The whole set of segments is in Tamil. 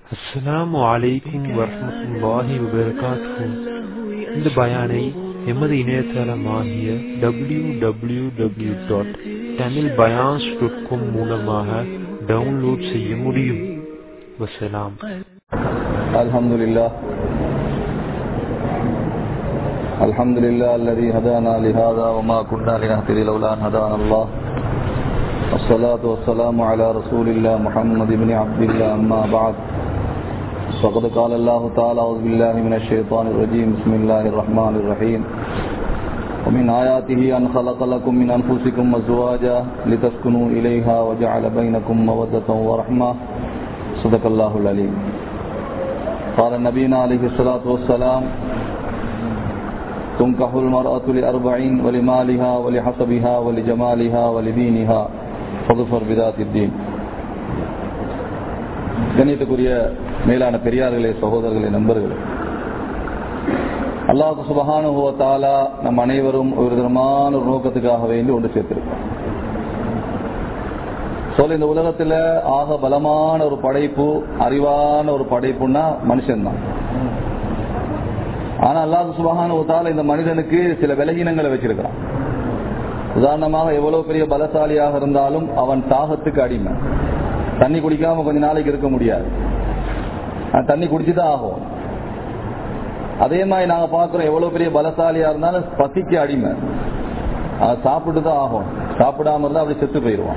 அஸ்ஸலாமு அலைக்கும் வரஹ்மத்துல்லாஹி வபரகாத்துஹு இந்த பயானை எமது இணையதளமாகிய W W W dot Tamil பயான்ஸ் டாட் காம் மூலமாக டவுன்லோட் செய்ய முடியும் வசலாம் الحمد لله الحمد لله الذي هدانا لهذا وما كنا لنهتدي لولا أن هدانا الله الصلاة والسلام على رسول الله محمد بن عبد الله أما بعد فقد قال الله تعالى أعوذ بالله من الشيطان الرجيم بسم الله الرحمن الرحيم ومن آياته أن خلق لكم من أنفسكم أزواجا لتسكنوا إليها وجعل بينكم مودة ورحمة صدق الله العليم قال نبينا عليه الصلاة والسلام تنكح المرأة لأربعين ولمالها ولحسبها ولجمالها ولدينها فظفر بذات الدين கண்ணியத்துக்குரிய மேலான பெரியார்களே சகோதரர்களே நண்பர்களே அல்லாஹு சுபஹானுவத்தாலா நம் அனைவரும் ஒரு விதமான ஒரு நோக்கத்துக்காக வேண்டி ஒன்று சேர்த்திருக்கோம் சொல்ல இந்த உலகத்துல ஆக பலமான ஒரு படைப்பு அறிவான ஒரு படைப்புன்னா மனுஷன்தான் ஆனா அல்லாஹு சுபஹானுவத்தால இந்த மனிதனுக்கு சில விலகினங்களை வச்சிருக்கிறான் உதாரணமாக எவ்வளவு பெரிய பலசாலியாக இருந்தாலும் அவன் தாகத்துக்கு அடிமை தண்ணி குடிக்காம கொஞ்ச நாளைக்கு இருக்க முடியாது தண்ணி குடிச்சுதான் ஆகும் அதே மாதிரி நாங்க பாக்குறோம் எவ்வளவு பெரிய பலசாலியா இருந்தாலும் பசிக்கு அடிமை அதை சாப்பிட்டு தான் ஆகும் சாப்பிடாம இருந்தா அப்படி செத்து போயிடுவான்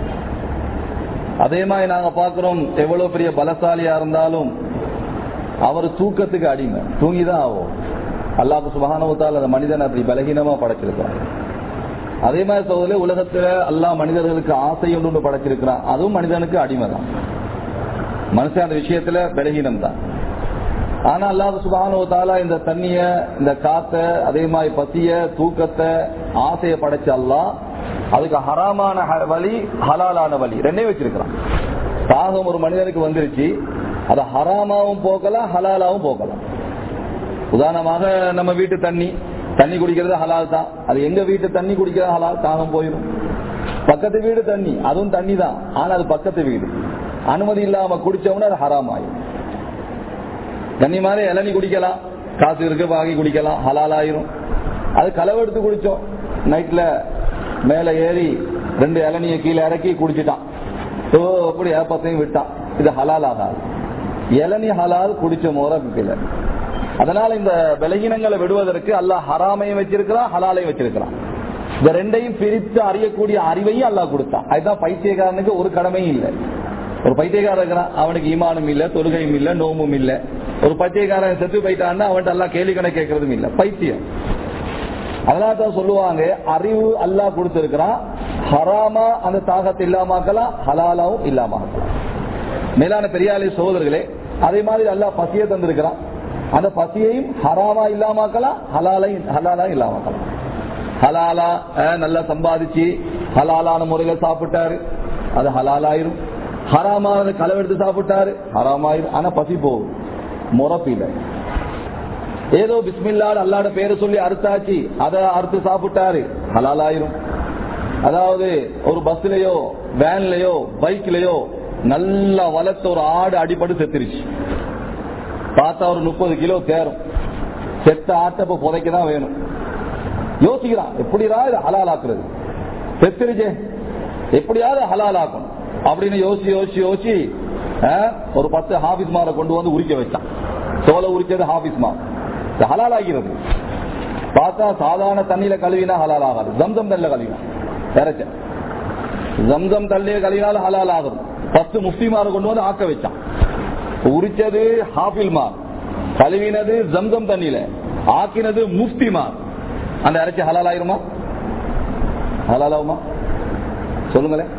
அதே மாதிரி நாங்க பாக்குறோம் எவ்வளவு பெரிய பலசாலியா இருந்தாலும் அவர் தூக்கத்துக்கு அடிமை தூங்கிதான் ஆகும் அல்லாஹ் சுபகானவத்தால் அந்த மனிதன் அப்படி பலகீனமா படைச்சிருக்கிறான் அதே மாதிரி சோதரில் உலகத்துல எல்லா மனிதர்களுக்கு ஆசை ஒன்று படைச்சிருக்கிறான் அதுவும் மனிதனுக்கு அடிமை தான் மனுஷன் அந்த விஷயத்துல பலகீனம் தான் ஆனா அல்லாஹ் சுபானோ தாலா இந்த தண்ணிய இந்த காத்த அதே மாதிரி பசிய தூக்கத்தை ஆசைய படைச்ச அல்லா அதுக்கு ஹராமான வழி ஹலாலான வழி ரெண்டே வச்சிருக்கிறான் தாகம் ஒரு மனிதனுக்கு வந்துருச்சு அதை ஹராமாவும் போக்கலாம் ஹலாலாவும் போக்கலாம் உதாரணமாக நம்ம வீட்டு தண்ணி தண்ணி குடிக்கிறது ஹலால் தான் அது எங்க வீட்டு தண்ணி குடிக்கிறது ஹலால் தாகம் போயிடும் பக்கத்து வீடு தண்ணி அதுவும் தண்ணி தான் ஆனா அது பக்கத்து வீடு அனுமதி இல்லாம குடிச்சவன அது ஹராம் ஆயும் தண்ணி மாதிரி இளநி குடிக்கலாம் காசு இருக்கு வாங்கி குடிக்கலாம் ஹலால் ஆயிரும் அது களவெடுத்து குடிச்சோம் நைட்ல மேல ஏறி ரெண்டு இளநிய கீழே இறக்கி குடிச்சிட்டான் ஓ அப்படி ஏப்பத்தையும் விட்டான் இது ஹலால் ஆகாது இளநி ஹலால் குடிச்ச முறை கீழே அதனால இந்த பலகீனங்களை விடுவதற்கு அல்லாஹ் ஹராமையும் வச்சிருக்கிறான் ஹலாலையும் வச்சிருக்கிறான் இந்த ரெண்டையும் பிரித்து அறியக்கூடிய அறிவையும் அல்லாஹ் கொடுத்தான் அதுதான் பைத்தியக்காரனுக்கு ஒரு கடமையும் இல்லை ஒரு பைத்தியக்காரன் இருக்கிறான் அவனுக்கு ஈமானும் இல்ல தொழுகையும் இல்ல நோமும் இல்ல ஒரு பைத்தியக்காரன் செத்து போயிட்டான்னா அவன்கிட்ட எல்லாம் கேள்வி கணக்கு கேட்கறதும் இல்ல பைத்தியம் அதனால தான் சொல்லுவாங்க அறிவு அல்லாஹ் கொடுத்திருக்கிறான் ஹராமா அந்த தாகத்தை இல்லாமக்கலாம் ஹலாலாவும் இல்லாமக்கலாம் மேலான பெரியாலை சோதர்களே அதே மாதிரி அல்லாஹ் பசியை தந்திருக்கிறான் அந்த பசியையும் ஹராமா இல்லாமக்கலாம் ஹலாலையும் ஹலாலா இல்லாமக்கலாம் ஹலாலா நல்லா சம்பாதிச்சு ஹலாலான முறையில சாப்பிட்டாரு அது ஹலாலாயிரும் ஹராமான களவெடுத்து சாப்பிட்டாரு ஹராமாயிரும் ஆனா பசி போகும் முறப்பில ஏதோ பிஸ்மில்லா அல்லாட பேரை சொல்லி அறுத்தாச்சு அதை அறுத்து சாப்பிட்டாரு ஹலாலாயிரும் அதாவது ஒரு பஸ்லயோ வேன்லயோ பைக்லயோ நல்லா வளர்த்த ஒரு ஆடு அடிபட்டு செத்துருச்சு பார்த்தா ஒரு முப்பது கிலோ தேரும் செத்த ஆட்டப்ப புதைக்க தான் வேணும் யோசிக்கிறான் எப்படிடா இதை ஹலால் ஆக்குறது செத்துருச்சே எப்படியாவது ஹலால் ஆக்கணும் அப்படின்னு யோசிச்சு யோசிச்சு யோசிச்சு ஒரு பத்து ஹாபிஸ் மாரை கொண்டு வந்து உரிக்க வச்சான் தோலை உரிச்சது ஹாபிஸ் மார் ஹலால் ஆகிறது பார்த்தா சாதாரண தண்ணியில கழுவினா ஹலால் ஆகாது ஜம்சம் தண்ணில கழுவினா இறைச்ச ஜம்சம் தண்ணியில கழுவினாலும் ஹலால் ஆகும் பத்து முஃப்திமாரை கொண்டு வந்து ஆக்க வச்சான் உரிச்சது ஹாஃபில் மார் கழுவினது ஜம்சம் தண்ணியில ஆக்கினது முஃப்தி மார் அந்த இறைச்சி ஹலால் ஆயிருமா ஹலால் ஆகுமா சொல்லுங்களேன்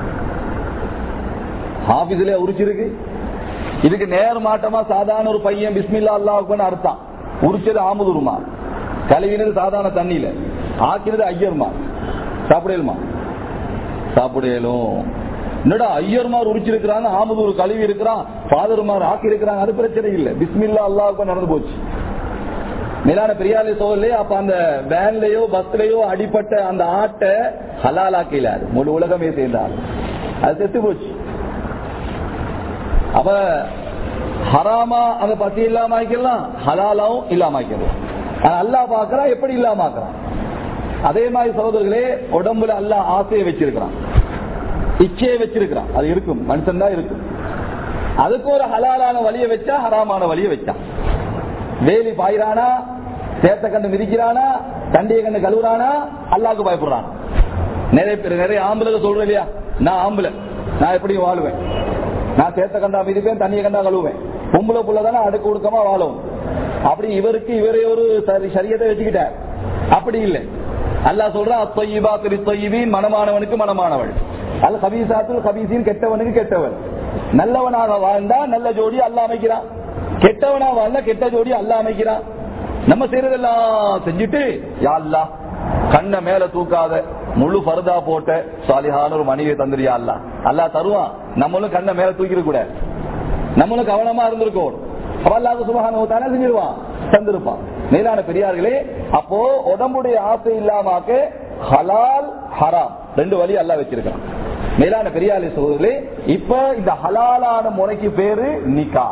ஹாபிஸ்ல உரிச்சிருக்கு இதுக்கு நேர் மாட்டமா சாதாரண ஒரு பையன் பிஸ்மில்லா அல்லாவுக்குன்னு அர்த்தம் உரிச்சது ஆமுதுருமா கழுவினது சாதாரண தண்ணியில ஆக்கினது ஐயர்மா சாப்பிடலுமா சாப்பிடலும் என்னடா ஐயர்மார் உரிச்சிருக்கிறாங்க ஆமுதூர் கழுவி இருக்கிறான் ஃபாதர்மார் ஆக்கி இருக்கிறாங்க அது பிரச்சனை இல்லை பிஸ்மில்லா அல்லாவுக்கு நடந்து போச்சு மேலான பெரியாலே சோழலே அப்ப அந்த வேன்லயோ பஸ்லயோ அடிப்பட்ட அந்த ஆட்டை ஹலாலாக்கல முழு உலகமே சேர்ந்தார் அது செத்து போச்சு அப்ப ஹராமா அந்த பசி இல்லாம ஆக்கிடலாம் ஹலாலாவும் இல்லாம ஆக்கிடலாம் ஆனா அல்லாஹ் பாக்குறான் எப்படி இல்லாம ஆக்குறான் அதே மாதிரி சகோதரர்களே உடம்புல அல்லாஹ் ஆசையை வச்சிருக்கிறான் இச்சையை வச்சிருக்கிறான் அது இருக்கும் மனுஷன் தான் இருக்கும் அதுக்கு ஒரு ஹலாலான வழியை வச்சா ஹராமான வழியை வச்சான் வேலி பாயிறானா சேத்த கண்டு மிதிக்கிறானா தண்டியை கண்டு கழுவுறானா அல்லாக்கு பயப்படுறான் நிறைய பேர் நிறைய ஆம்பளை சொல்றேன் இல்லையா நான் ஆம்பளை நான் எப்படி வாழுவேன் நான் சேத்த கண்டா மிதிப்பேன் தண்ணியை கண்டா கழுவுவேன் பொம்பளை புள்ள தானே அடுக்கு ஒடுக்கமா வாழும் அப்படி இவருக்கு இவரே ஒரு சரி- சரியத்தை வச்சுக்கிட்டார் அப்படி இல்லை அல்லாஹ் சொல்றான் அத்தொய்யிபா திரு தொய்யீன் மனமானவனுக்கு மனமானவள் அல் கபீசாத்துல் கபீசின் கெட்டவனுக்கு கெட்டவன் நல்லவனாக வாழ்ந்தா நல்ல ஜோடி அல்லாஹ் அமைக்கிறான் கெட்டவனா வாழ்ந்தா கெட்ட ஜோடி அல்லாஹ் அமைக்கிறான் நம்ம செய்யறதெல்லாம் செஞ்சுட்டு யா அல்லாஹ் கண்ணை மேல தூக்காத முழு பருதா போட்ட சாலிஹான ஒரு மனைவியை தந்துரியா அல்லா அல்லாஹ் தருவான் நம்மளும் கண்ணை மேல தூக்கிட கூடாது நம்மளும் கவனமா இருந்திருக்கோம் அப்ப அல்லாஹ் சுபஹானஹு தஆலா செஞ்சிருவான் தந்திருப்பான் மேலான பெரியார்களே அப்போ உடம்புடைய ஆசை இல்லாமக்க ஹலால் ஹராம் ரெண்டு வழி அல்லாஹ் வச்சிருக்கான் மேலான பெரியாளி சகோதரர்களே இப்ப இந்த ஹலாலான முறைக்கு பேரு நிகா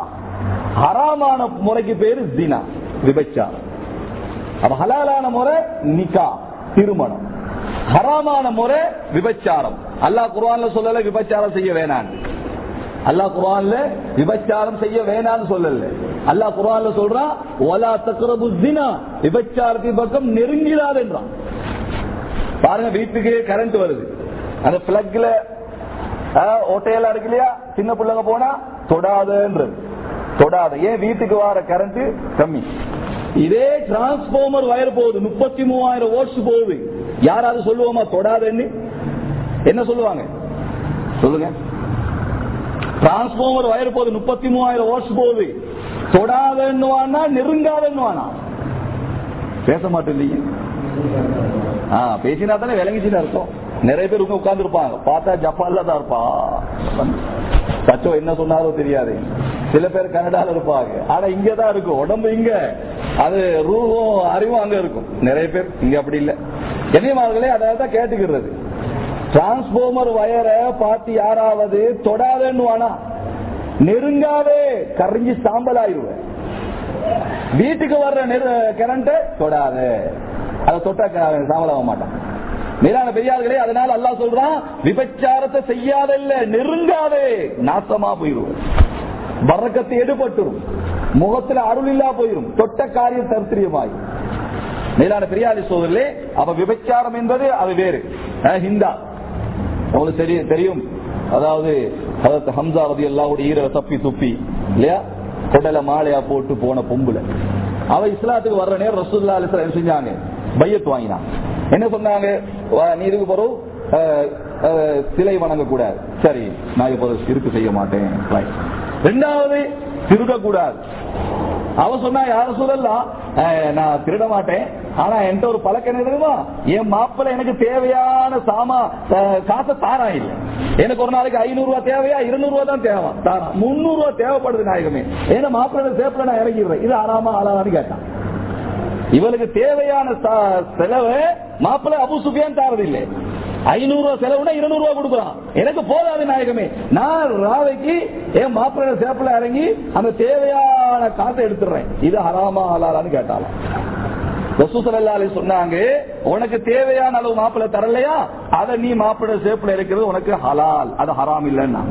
ஹராமான முறைக்கு பேரு தினா விபச்சாரம் அப்ப ஹலாலான முறை நிகா திருமணம் ஹராமான முறை விபச்சாரம் அல்லாஹ் குர்ஆன்ல சொல்லல விபச்சாரம் செய்ய வேணாம் அல்லாஹ் குர்ஆன்ல விபச்சாரம் செய்ய வேணாம்னு சொல்லல அல்லாஹ் குர்ஆன்ல சொல்றான் வலா தக்ரபு ஜினா விபச்சாரத்தின் பக்கம் நெருங்கிடாதுன்றான் பாருங்க வீட்டுக்கு கரண்ட் வருது அந்த பிளக்ல ஓட்டையெல்லாம் இருக்கு இல்லையா சின்ன பிள்ளைங்க போனா தொடாதன்றது தொடாத ஏன் வீட்டுக்கு வர கரண்ட் கம்மி இதே டிரான்ஸ்பார்மர் வயர் போகுது முப்பத்தி மூவாயிரம் ஓட்ஸ் போகுது யாராவது சொல்லுவோமா தொடாதன்னு என்ன சொல்லுவாங்க சொல்லுங்க டிரான்ஸ்பார்மர் வயர் போகுது முப்பத்தி மூவாயிரம் ஓட்ஸ் போகுது தொடாதன்னுவானா நெருங்காதன்னுவானா பேச மாட்டேன் ஆ பேசினா தானே விளங்கிச்சுன்னு அர்த்தம் நிறைய பேர் உங்க உட்கார்ந்து இருப்பாங்க பார்த்தா ஜப்பான்ல தான் இருப்பா சச்சோ என்ன சொன்னாரோ தெரியாது சில பேர் கனடால இருப்பாங்க ஆனா இங்க தான் இருக்கும் உடம்பு இங்க அது ரூபம் அறிவும் அங்க இருக்கும் நிறைய பேர் இங்க அப்படி இல்ல கண்ணியமார்களே அதாவது தான் கேட்டுக்கிறது டிரான்ஸ்பார்மர் வயரை பார்த்து யாராவது தொடாதேன்னு வானா நெருங்காவே கரைஞ்சி சாம்பல் ஆயிருவேன் வீட்டுக்கு வர்ற கரண்ட் தொடாத அதை தொட்டா க- சாம்பலாக மாட்டான் மேலான பெரியார்களே அதனால அல்லாஹ் சொல்றான் விபச்சாரத்தை செய்யாத இல்ல நெருங்காதே நாசமா போயிருவோம் வரக்கத்தை எடுபட்டுரும் முகத்துல அருள் இல்லா போயிரும் தொட்ட காரியம் தரித்திரியமாய் மேலான பெரியாரி சோதரிலே அப்ப விபச்சாரம் என்பது அது வேறு அஹ், ஹிந்தா உங்களுக்கு தெரிய தெரியும் அதாவது ஹதரத் ஹம்சா ரதி அல்லாவுடைய ஈர தப்பி துப்பி இல்லையா கொடல மாலையா போட்டு போன பொம்புல அவ இஸ்லாத்துக்கு வர்ற நேரம் ரசூல்லா அலிஸ்லாம் என்ன செஞ்சாங்க பையத் வாங்கினான் என்ன சொன்னாங்க வா- நீ இதுக்கு பிறகு அஹ், அஹ், சிலை வணங்க கூடாது சரி நான் இப்போ சிறுக்கு செய்ய மாட்டேன் Right. ரெண்டாவது திருட கூடாது அவ சொன்னா யார சொல்லலாம் நான் திருட மாட்டேன் ஆனா என்கிட்ட ஒரு பழக்கம் என்ன தெரியுமா என் மாப்பிள்ள எனக்கு தேவையான சாமா அஹ், காசை தாரா இல்ல எனக்கு ஒரு நாளைக்கு ஐநூறு ரூபாய் தேவையா இருநூறு ரூபாய் தான் தேவை தாரா முன்னூறு ரூபாய் தேவைப்படுது நாயகமே ஏன்னா மாப்பிள்ளை சேப்பில் நான் இறங்கிடுறேன் இது ஆறாமா ஆளான்னு கேட்டான் இவளுக்கு தேவையான ச- செலவு மாப்பிள்ளை அபு சுஃபியான் தாரதில்லை ஐநூறு ரூபாய் செலவுனா இருநூறு ரூபாய் கொடுக்குறான் எனக்கு போதாது நாயகமே நான் ராவைக்கு என் மாப்பிள்ளை சேப்பில் இறங்கி அந்த தேவையான காசை எடுத்துடுறேன் இது ஹராமா ஹலாலான்னு கேட்டாலும் ரசூசல்லாலே சொன்னாங்க உனக்கு தேவையான அளவு மாப்பிள்ளை தரலையா அதை நீ மாப்பிள்ளை சேப்பில் இருக்கிறது உனக்கு ஹலால் அது ஹராம் இல்லைன்னா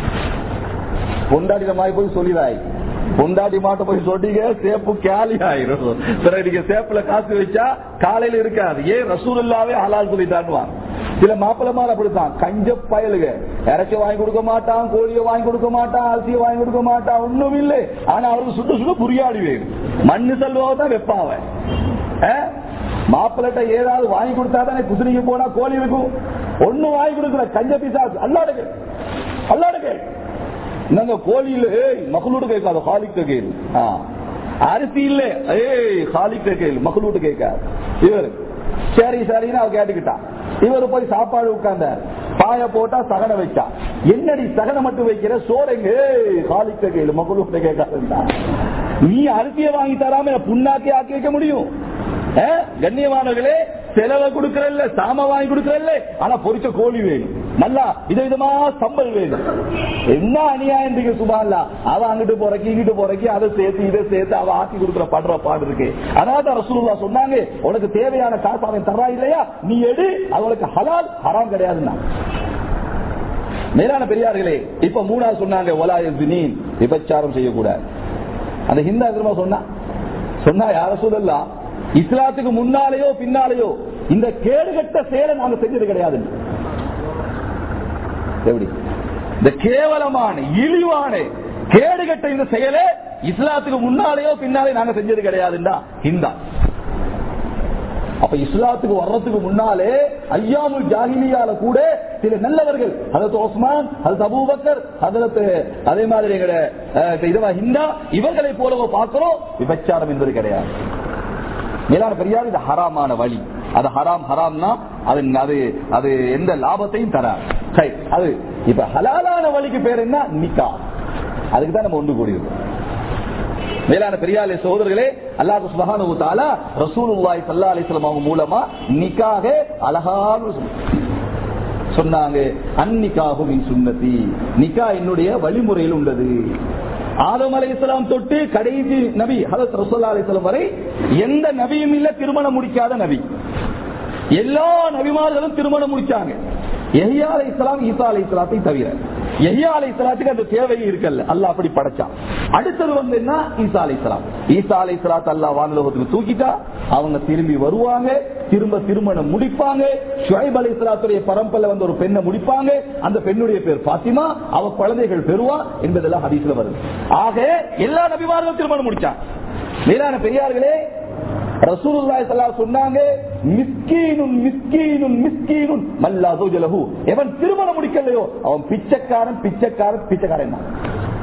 பொண்டாடி மாதிரி போய் சொல்லிடாய் பொண்டாடி மாட்ட போய் சொன்னீங்க சேப்பு கேலி ஆயிரும் பிறகு நீங்க சேப்புல காசு வச்சா காலையில இருக்காது ஏன் ரசூலுல்லாவே ஹலால் சொல்லிட்டான்னுவாங்க சில மாப்பிளமார் அப்படித்தான் கஞ்ச பயலுக இறைச்சி வாங்கி கொடுக்க மாட்டான் கோழியை வாங்கி கொடுக்க மாட்டான் அரிசியை வாங்கி கொடுக்க மாட்டான் ஒண்ணும் இல்லை ஆனா அவருக்கு சுட்டு சுட்டு புரியாடி வேணும் மண்ணு செல்வாவை தான் வைப்பாவன் மாப்பிள்ளட்ட ஏதாவது வாங்கி கொடுத்தா தானே குதிரைக்கு போனா கோழி இருக்கும் ஒண்ணும் வாங்கி கொடுக்கல கஞ்ச பிசாசு அல்லாடுக்கு அல்லாடுக்கு நாங்க கோழியில ஏய் மகளோடு கேட்காது ஹாலிக்க கேளு ஆ. அரிசி இல்ல ஏய் ஹாலிக்க கேளு மகளோடு கேட்காது இவரு சரி சரின்னு அவ கேட்டுக்கிட்டான் இவரு போய் சாப்பாடு உட்கார்ந்தார் பாய போட்டா சகனை வச்சா என்னடி சகனை மட்டும் வைக்கிற சோறைங்க ஏய் ஹாலிக்க கேளு மகளோடு கேட்காதுன்னா நீ அரிசியை வாங்கி தராம புண்ணாக்கி ஆக்கி வைக்க முடியும் ஆ? கண்ணியமானவர்களே செலவை கொடுக்கறல்ல சாம வாங்கி கொடுக்கறல்ல ஆனா பொரிச்ச கோழி வேணும் நல்லா விதவிதமா சம்பல் வேணும் என்ன அநியாயம் இருக்கு சுபான்லா அவ அங்கிட்டு போறக்கி இங்கிட்டு போறக்கி அதை சேர்த்து இதை சேர்த்து அவ ஆக்கி கொடுக்குற பாடுற பாடு இருக்கு அதான் ரசூலுல்லா சொன்னாங்க உனக்கு தேவையான காசு அவன் தரா இல்லையா நீ எடு அவளுக்கு ஹலால் ஹராம் கிடையாதுன்னா மேலான பெரியார்களே இப்ப மூணாவது சொன்னாங்க ஒலாயுதீன் விபச்சாரம் செய்யக்கூடாது அந்த ஹிந்தா திரும்ப சொன்னா சொன்னா யார சொல்லலாம் இஸ்லாத்துக்கு முன்னாலேயோ பின்னாலேயோ இந்த கேடுகட்ட செயலை நாங்க செஞ்சது கிடையாது எப்படி இந்த கேவலமான இழிவான கேடுகட்ட இந்த செயலை இஸ்லாத்துக்கு முன்னாலேயோ பின்னாலே நாங்க செஞ்சது கிடையாதுண்டா ஹிந்தா அப்ப இஸ்லாத்துக்கு வர்றதுக்கு முன்னாலே ஐயாமுல் ஜாகிலியால கூட சில நல்லவர்கள் அதற்கு ஓஸ்மான் அது அபூபக்கர் அதற்கு அதே மாதிரி எங்கட இதுவா ஹிந்தா இவர்களை போலவோ பார்க்கிறோம் விபச்சாரம் என்பது கிடையாது மேலான பெரியார் இது ஹராமான வழி அது ஹராம் ஹராம்னா அது அது அது எந்த லாபத்தையும் தராது சரி அது இப்ப ஹலாலான வழிக்கு பேர் என்ன நிக்கா அதுக்கு தான் நம்ம ஒன்று கூடியிருக்கோம் மேலான பெரியாலே சகோதரர்களே அல்லாஹ் சுபஹானஹு தஆலா ரசூலுல்லாஹி ஸல்லல்லாஹு அலைஹி வஸல்லம் அவங்க மூலமா நிக்காக அழகான சொன்னாங்க அந்நிக்காஹு மின் சுன்னதி நிக்கா என்னுடைய வழிமுறையில் உள்ளது ஆதம் அலை இஸ்லாம் தொட்டு கடைசி நபி ஹதத் ரசோல்லா அலிஸ்லாம் வரை எந்த நபியும் இல்ல திருமணம் முடிக்காத நபி எல்லா நபிமார்களும் திருமணம் முடிச்சாங்க எஹியா அலை இஸ்லாம் ஈசா அலை இஸ்லாத்தை தவிர எஹியா அலை இஸ்லாத்துக்கு அந்த தேவையும் இருக்கல்ல அல்ல அப்படி படைச்சான் அடுத்தது வந்து என்ன ஈசா அலை இஸ்லாம் ஈசா அலை இஸ்லாத் அல்லா வானலோகத்துக்கு தூக்கிட்டா அவங்க திரும்பி வருவாங்க திரும்ப திருமணம் முடிப்பாங்க ஷுவைப் அலை இஸ்லாத்துடைய பரம்பரை வந்து ஒரு பெண்ணை முடிப்பாங்க அந்த பெண்ணுடைய பேர் பாத்திமா அவ குழந்தைகள் பெறுவா என்பதெல்லாம் ஹதீஸ்ல வருது ஆக எல்லா நபிமார்களும் திருமணம் முடிச்சான் மேலான பெரியார்களே ரசூலுல்லாஹி ஸல்லல்லாஹு சொன்னாங்க மிஸ்கீனுன் மிஸ்கீனுன் மிஸ்கீனுன் மல்லா தௌஜலஹு எவன் திருமணம் முடிக்கலையோ அவன் பிச்சைக்காரன் பிச்சைக்காரன் பிச்சைக்காரன் தான்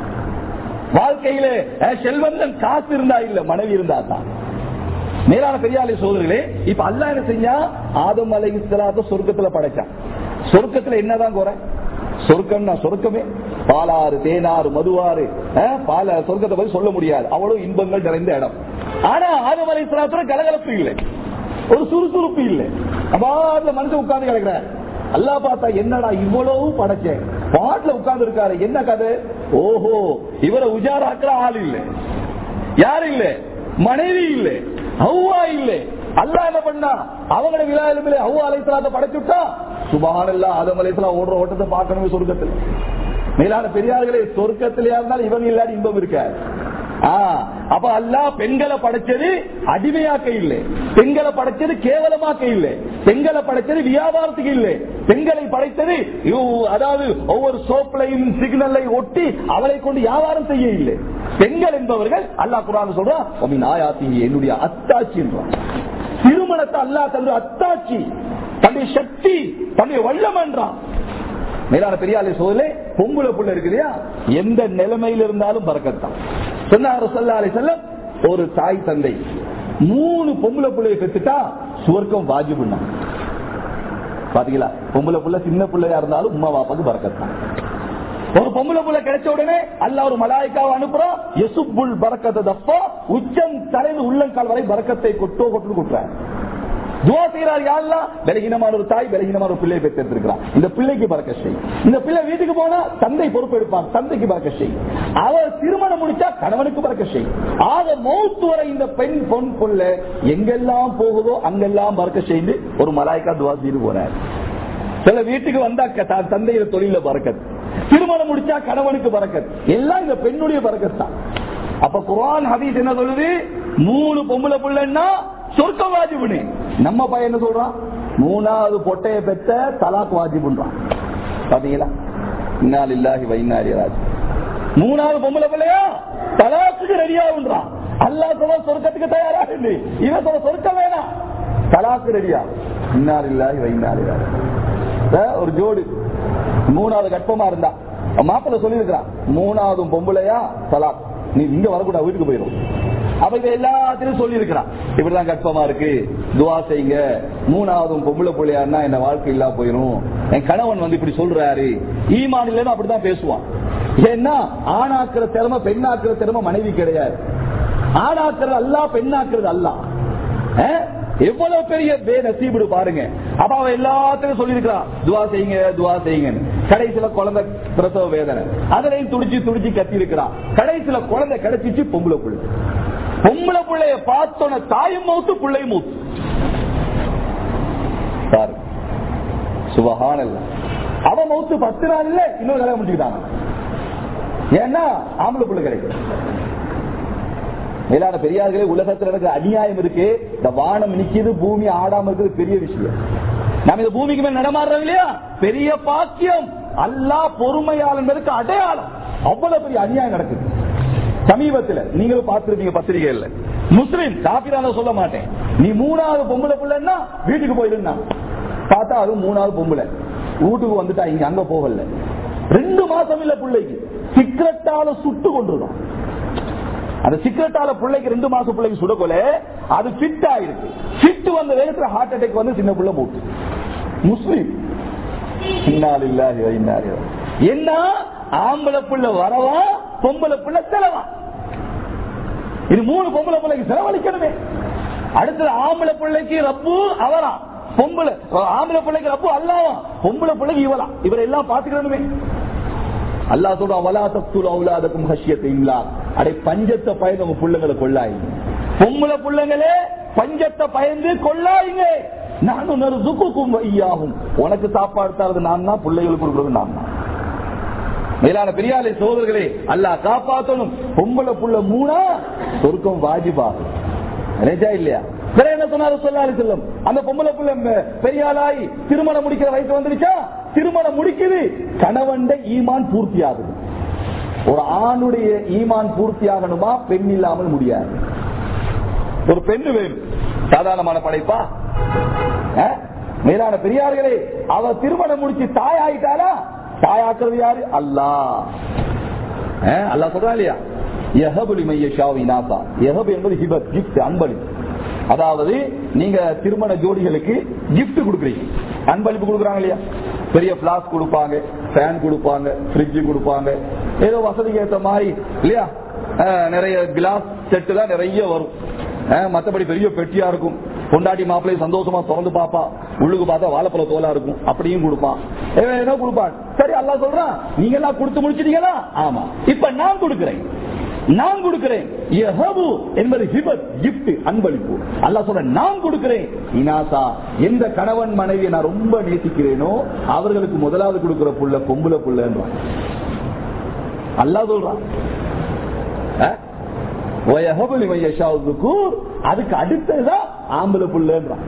வாழ்க்கையிலே செல்வந்தன் காசு இருந்தா இல்ல மனைவி இருந்தா தான் மேலான பெரியாலை சோதரிகளே இப்ப அல்லா என்ன செஞ்சா ஆதம் அலை இஸ்லாத்த சொர்க்கத்துல படைச்சான் சொர்க்கத்துல என்னதான் குறை சொர்க்கம்னா சொர்க்கமே பாலாறு தேனாறு மதுவாறு பால சொர்க்கத்தை பத்தி சொல்ல முடியாது அவ்வளவு இன்பங்கள் நிறைந்த இடம் ஆனா ஆதம் அலை இஸ்லாத்துல கலகலப்பு இல்லை ஒரு சுறுசுறுப்பு இல்லை அபார்ல மனுஷன் உட்கார்ந்து கிடக்குற அல்லா பார்த்தா என்னடா இவ்வளவு படைச்சேன் பாட்டுல உட்கார்ந்து இருக்காரு என்ன கதை ஓஹோ இவரை உஜாராக்கிற ஆள் இல்லை யாரு இல்ல மனைவி இல்லை ஹவ்வா இல்லை அல்லா என்ன பண்ணா அவங்களோட விழாவிலே ஹவ்வா அலைத்தலாத்த படைச்சுட்டா சுபஹானல்லா ஆதம் அலைத்தலா ஓடுற ஓட்டத்தை பார்க்கணுமே சொர்க்கத்தில் மேலான பெரியார்களே சொர்க்கத்திலேயா இருந்தாலும் இவங்க இல்லாத இன்பம் இருக்காது அப்ப அல்லா பெண்களை படைச்சது அடிமையாக்க இல்லை பெண்களை படைச்சது கேவலமாக்க இல்லை பெண்களை படைச்சது வியாபாரத்துக்கு இல்லை பெண்களை படைத்தது அதாவது ஒவ்வொரு சோப்லையும் சிக்னலை ஒட்டி அவளை கொண்டு வியாபாரம் செய்ய இல்லை பெண்கள் என்பவர்கள் அல்லா குரான் சொல்றான் ஆயாத்தி என்னுடைய அத்தாட்சி என்றான் திருமணத்தை அல்லா தந்து அத்தாட்சி தன்னுடைய சக்தி தன்னுடைய வல்லம் என்றான் மேலான பெரியாலே சோதலே பொம்புல புள்ள இருக்கு இல்லையா எந்த நிலைமையில இருந்தாலும் பறக்கத்தான் சொன்னார் சொல்லாலே செல்லம் ஒரு தாய் தந்தை மூணு பொம்புல புள்ளைய பெற்றுட்டா சுவர்க்கம் வாஜிபுண்ணா பாத்தீங்களா பொம்புல புள்ள சின்ன பிள்ளையா இருந்தாலும் உமா பாப்பாக்கு பறக்கத்தான் ஒரு பொம்பளை புள்ள கிடைச்ச உடனே அல்ல ஒரு மலாய்க்காவை அனுப்புறோம் எசுப்புல் பறக்கத்தை தப்போ உச்சம் தலைந்து உள்ளங்கால் வரை பறக்கத்தை கொட்டோ கொட்டு கொட்டுறார் துவா செய்யறார் யாரெல்லாம் பலகீனமான ஒரு தாய் பலகீனமான ஒரு பிள்ளையை பெற்றிருக்கிறார் இந்த பிள்ளைக்கு பறக்க செய் இந்த பிள்ளை வீட்டுக்கு போனா தந்தை பொறுப்பு எடுப்பார் தந்தைக்கு பறக்க செய் அவர் திருமணம் முடிச்சா கணவனுக்கு பறக்க செய் ஆக மௌத்து வரை இந்த பெண் பொன் புள்ள எங்கெல்லாம் போகுதோ அங்கெல்லாம் பறக்க செய்து ஒரு மலாய்க்கா துவா செய்து போறார் சில வீட்டுக்கு வந்தா தந்தையில தொழில பறக்கத் திருமணம் முடிச்சா கணவனுக்கு பறக்கத் எல்லாம் இந்த பெண்ணுடைய பறக்கத் தான் அப்ப குரான் ஹதீஸ் என்ன சொல்லுது மூணு பொம்பளை புள்ளன்னா சொர்க்கம் வாஜிபுனு நம்ம பையன் என்ன சொல்றான் மூணாவது பொட்டைய பெற்ற தலாக் வாஜிபுன்றான் பாத்தீங்களா இன்னால் இல்லாஹி வைநாரி ராஜ் மூணாவது பொம்பளை பிள்ளையா தலாக்குக்கு ரெடியாகுன்றான் அல்லா சொல்ல சொர்க்கத்துக்கு தயாராக இல்லை இவன் சொல்ல சொர்க்கம் வேணாம் தலாக்கு ரெடியா இன்னால் இல்லாஹி வைநாரி ராஜ் ஒரு ஜோடு மூணாவது கற்பமா இருந்தா மாப்பிள்ள சொல்லியிருக்கிறான் மூணாவது பொம்பளையா தலாக் நீ இங்க வரக்கூடாது வீட்டுக்கு போயிடும் அப்ப இதை எல்லாத்திலும் சொல்லி இருக்கிறான் இப்படிதான் கற்பமா இருக்கு துவா செய்யுங்க மூணாவது பொம்பளை பிள்ளையாருன்னா என்ன வாழ்க்கை இல்லா போயிடும் என் கணவன் வந்து இப்படி சொல்றாரு ஈமான் இல்லைன்னு அப்படிதான் பேசுவான் ஏன்னா ஆணாக்குற திறமை பெண்ணாக்குற திறமை மனைவி கிடையாது ஆணாக்குறது அல்ல பெண்ணாக்குறது அல்ல எவ்வளவு பெரிய பே நசீபுடு பாருங்க அப்ப அவன் எல்லாத்தையும் சொல்லியிருக்கிறான் துவா செய்யுங்க துவா செய்யுங்க கடைசியில குழந்தை பிரசவ வேதனை அதுலயும் துடிச்சு துடிச்சு கத்தி இருக்கிறான் கடைசியில குழந்தை கிடைச்சிச்சு பொம்பளை புள்ள பொம்பளை பிள்ளைய பார்த்தோன்ன தாயும் மௌத்து பிள்ளையும் மௌத்து பாரு சுபஹானல்ல அவன் மௌத்து பத்து நாள் இல்ல இன்னொரு கல்யாணம் முடிச்சுக்கிட்டாங்க ஏன்னா ஆம்பளை பிள்ளை கிடைக்கும் மேலான பெரியார்களே உலகத்துல எனக்கு அநியாயம் இருக்கு இந்த வானம் நிக்குது பூமி ஆடாம இருக்கிறது பெரிய விஷயம் நம்ம இந்த பூமிக்கு மேல் நடமாடுறோம் இல்லையா பெரிய பாக்கியம் அல்லா பொறுமையாளர்களுக்கு அடையாளம் அவ்வளவு பெரிய அநியாயம் நடக்குது சமீபத்தில் நீங்களும் பார்த்திருப்பீங்க பத்திரிகைகள்ல முஸ்லிம் காபிரான சொல்ல மாட்டேன் நீ மூணாவது பொம்பளை பிள்ளைன்னா வீட்டுக்கு போயிருந்தா பார்த்தா அது மூணாவது பொம்பளை வீட்டுக்கு வந்துட்டா இங்க அங்க போகல ரெண்டு மாசம் இல்ல பிள்ளைக்கு சிக்கரட்டால சுட்டு கொண்டுருதான் அந்த சிக்கரட்டால பிள்ளைக்கு ரெண்டு மாசம் பிள்ளைக்கு சுடக்கொல அது ஃபிட் ஆயிருக்கு ஃபிட் வந்த வேகத்துல ஹார்ட் அட்டாக் வந்து சின்ன பிள்ளை மூட்டு முஸ்லீம் இன்னால் இல்லாஹி வ இன்னா இலைஹி ராஜிஊன். என்ன ஆம்பளை பிள்ளை வரவா பொம்பளை பிள்ளை செலவா இது மூணு பொம்பளை பிள்ளைக்கு செலவழிக்கணுமே அடுத்தது ஆம்பளை பிள்ளைக்கு ரப்பு அவரா பொம்பளை ஆம்பளை பிள்ளைக்கு ரப்பு அல்லாவா பொம்பளை பிள்ளைக்கு இவரா இவரை எல்லாம் பாத்துக்கணுமே அல்லா சொல்றான் வலா தப்துல் அவுலாதக்கும் ஹஷ்யத்தை இல்லா அடை பஞ்சத்தை பயந்து உங்க பிள்ளைங்களை கொள்ளாயிங்க பொம்பளை பிள்ளைங்களே பஞ்சத்தை பயந்து கொள்ளாயிங்க நான் உணர்வு துக்குக்கும் ஐயாகும் உனக்கு சாப்பாடு தரது நான் தான் பிள்ளைகளுக்கு கொடுக்குறது நான் தான் மேலான பெரியாலை சோதர்களே அல்லா காப்பாத்தணும் பொம்பளை புள்ள மூணா சொர்க்கம் வாஜிபாகும் நினைச்சா இல்லையா வேற என்ன சொன்னாரு சொல்லாரு செல்லும் அந்த பொம்பளை புள்ள ம- பெரியாளாய் திருமணம் முடிக்கிற வயசு வந்துருச்சா திருமணம் முடிக்குது கணவன் ஈமான் பூர்த்தி ஆகுது ஒரு ஆணுடைய ஈமான் பூர்த்தி ஆகணுமா பெண் இல்லாமல் முடியாது ஒரு பெண்ணு வேணும் சாதாரணமான படைப்பா அஹ்? மேலான பெரியார்களே அவ திருமணம் முடிச்சு தாய் ஆயிட்டாரா தாயாக்குறது யாரு அல்லா அல்லா சொல்றா இல்லையா யஹபுலி மையஷாவி நாசா யஹப் என்பது ஹிபத் கிஃப்ட் அன்பளிப்பு அதாவது நீங்க திருமண ஜோடிகளுக்கு கிஃப்ட் கொடுக்குறீங்க அன்பளிப்பு கொடுக்குறாங்க இல்லையா பெரிய பிளாஸ் கொடுப்பாங்க ஃபேன் கொடுப்பாங்க ஃப்ரிட்ஜ் கொடுப்பாங்க ஏதோ வசதிக்கு ஏற்ற மாதிரி இல்லையா அஹ், நிறைய கிளாஸ் செட்டு தான் நிறைய வரும் அஹ், மத்தபடி பெரிய பெட்டியா இருக்கும் பொண்டாட்டி மாப்பிள்ளையும் சந்தோஷமா திறந்து பாப்பா உள்ளுக்கு பார்த்தா வாழைப்பழ தோலா இருக்கும் அப்படியும் கொடுப்பான் இவன் என்ன கொடுப்பான் சரி அல்லாஹ் சொல்றான் நீங்க எல்லாம் கொடுத்து முடிச்சிட்டீங்களா ஆமா இப்ப நான் கொடுக்கிறேன் நான் கொடுக்கிறேன் யஹபு என்பது ஹிபத் gift அன்பளிப்பு அல்லாஹ் சொல்ற நான் கொடுக்கிறேன் இனாசா எந்த கணவன் மனைவியை நான் ரொம்ப நேசிக்கிறேனோ அவர்களுக்கு முதலாவது கொடுக்கிற புள்ள பொம்புல புள்ளன்றான் அல்லாஹ் சொல்றான் அஹ்? வயஹபு லிமன் யஷாஉ ذُكُورَ. அதுக்கு அடுத்ததுதான் ஆம்பளை புள்ளன்றான்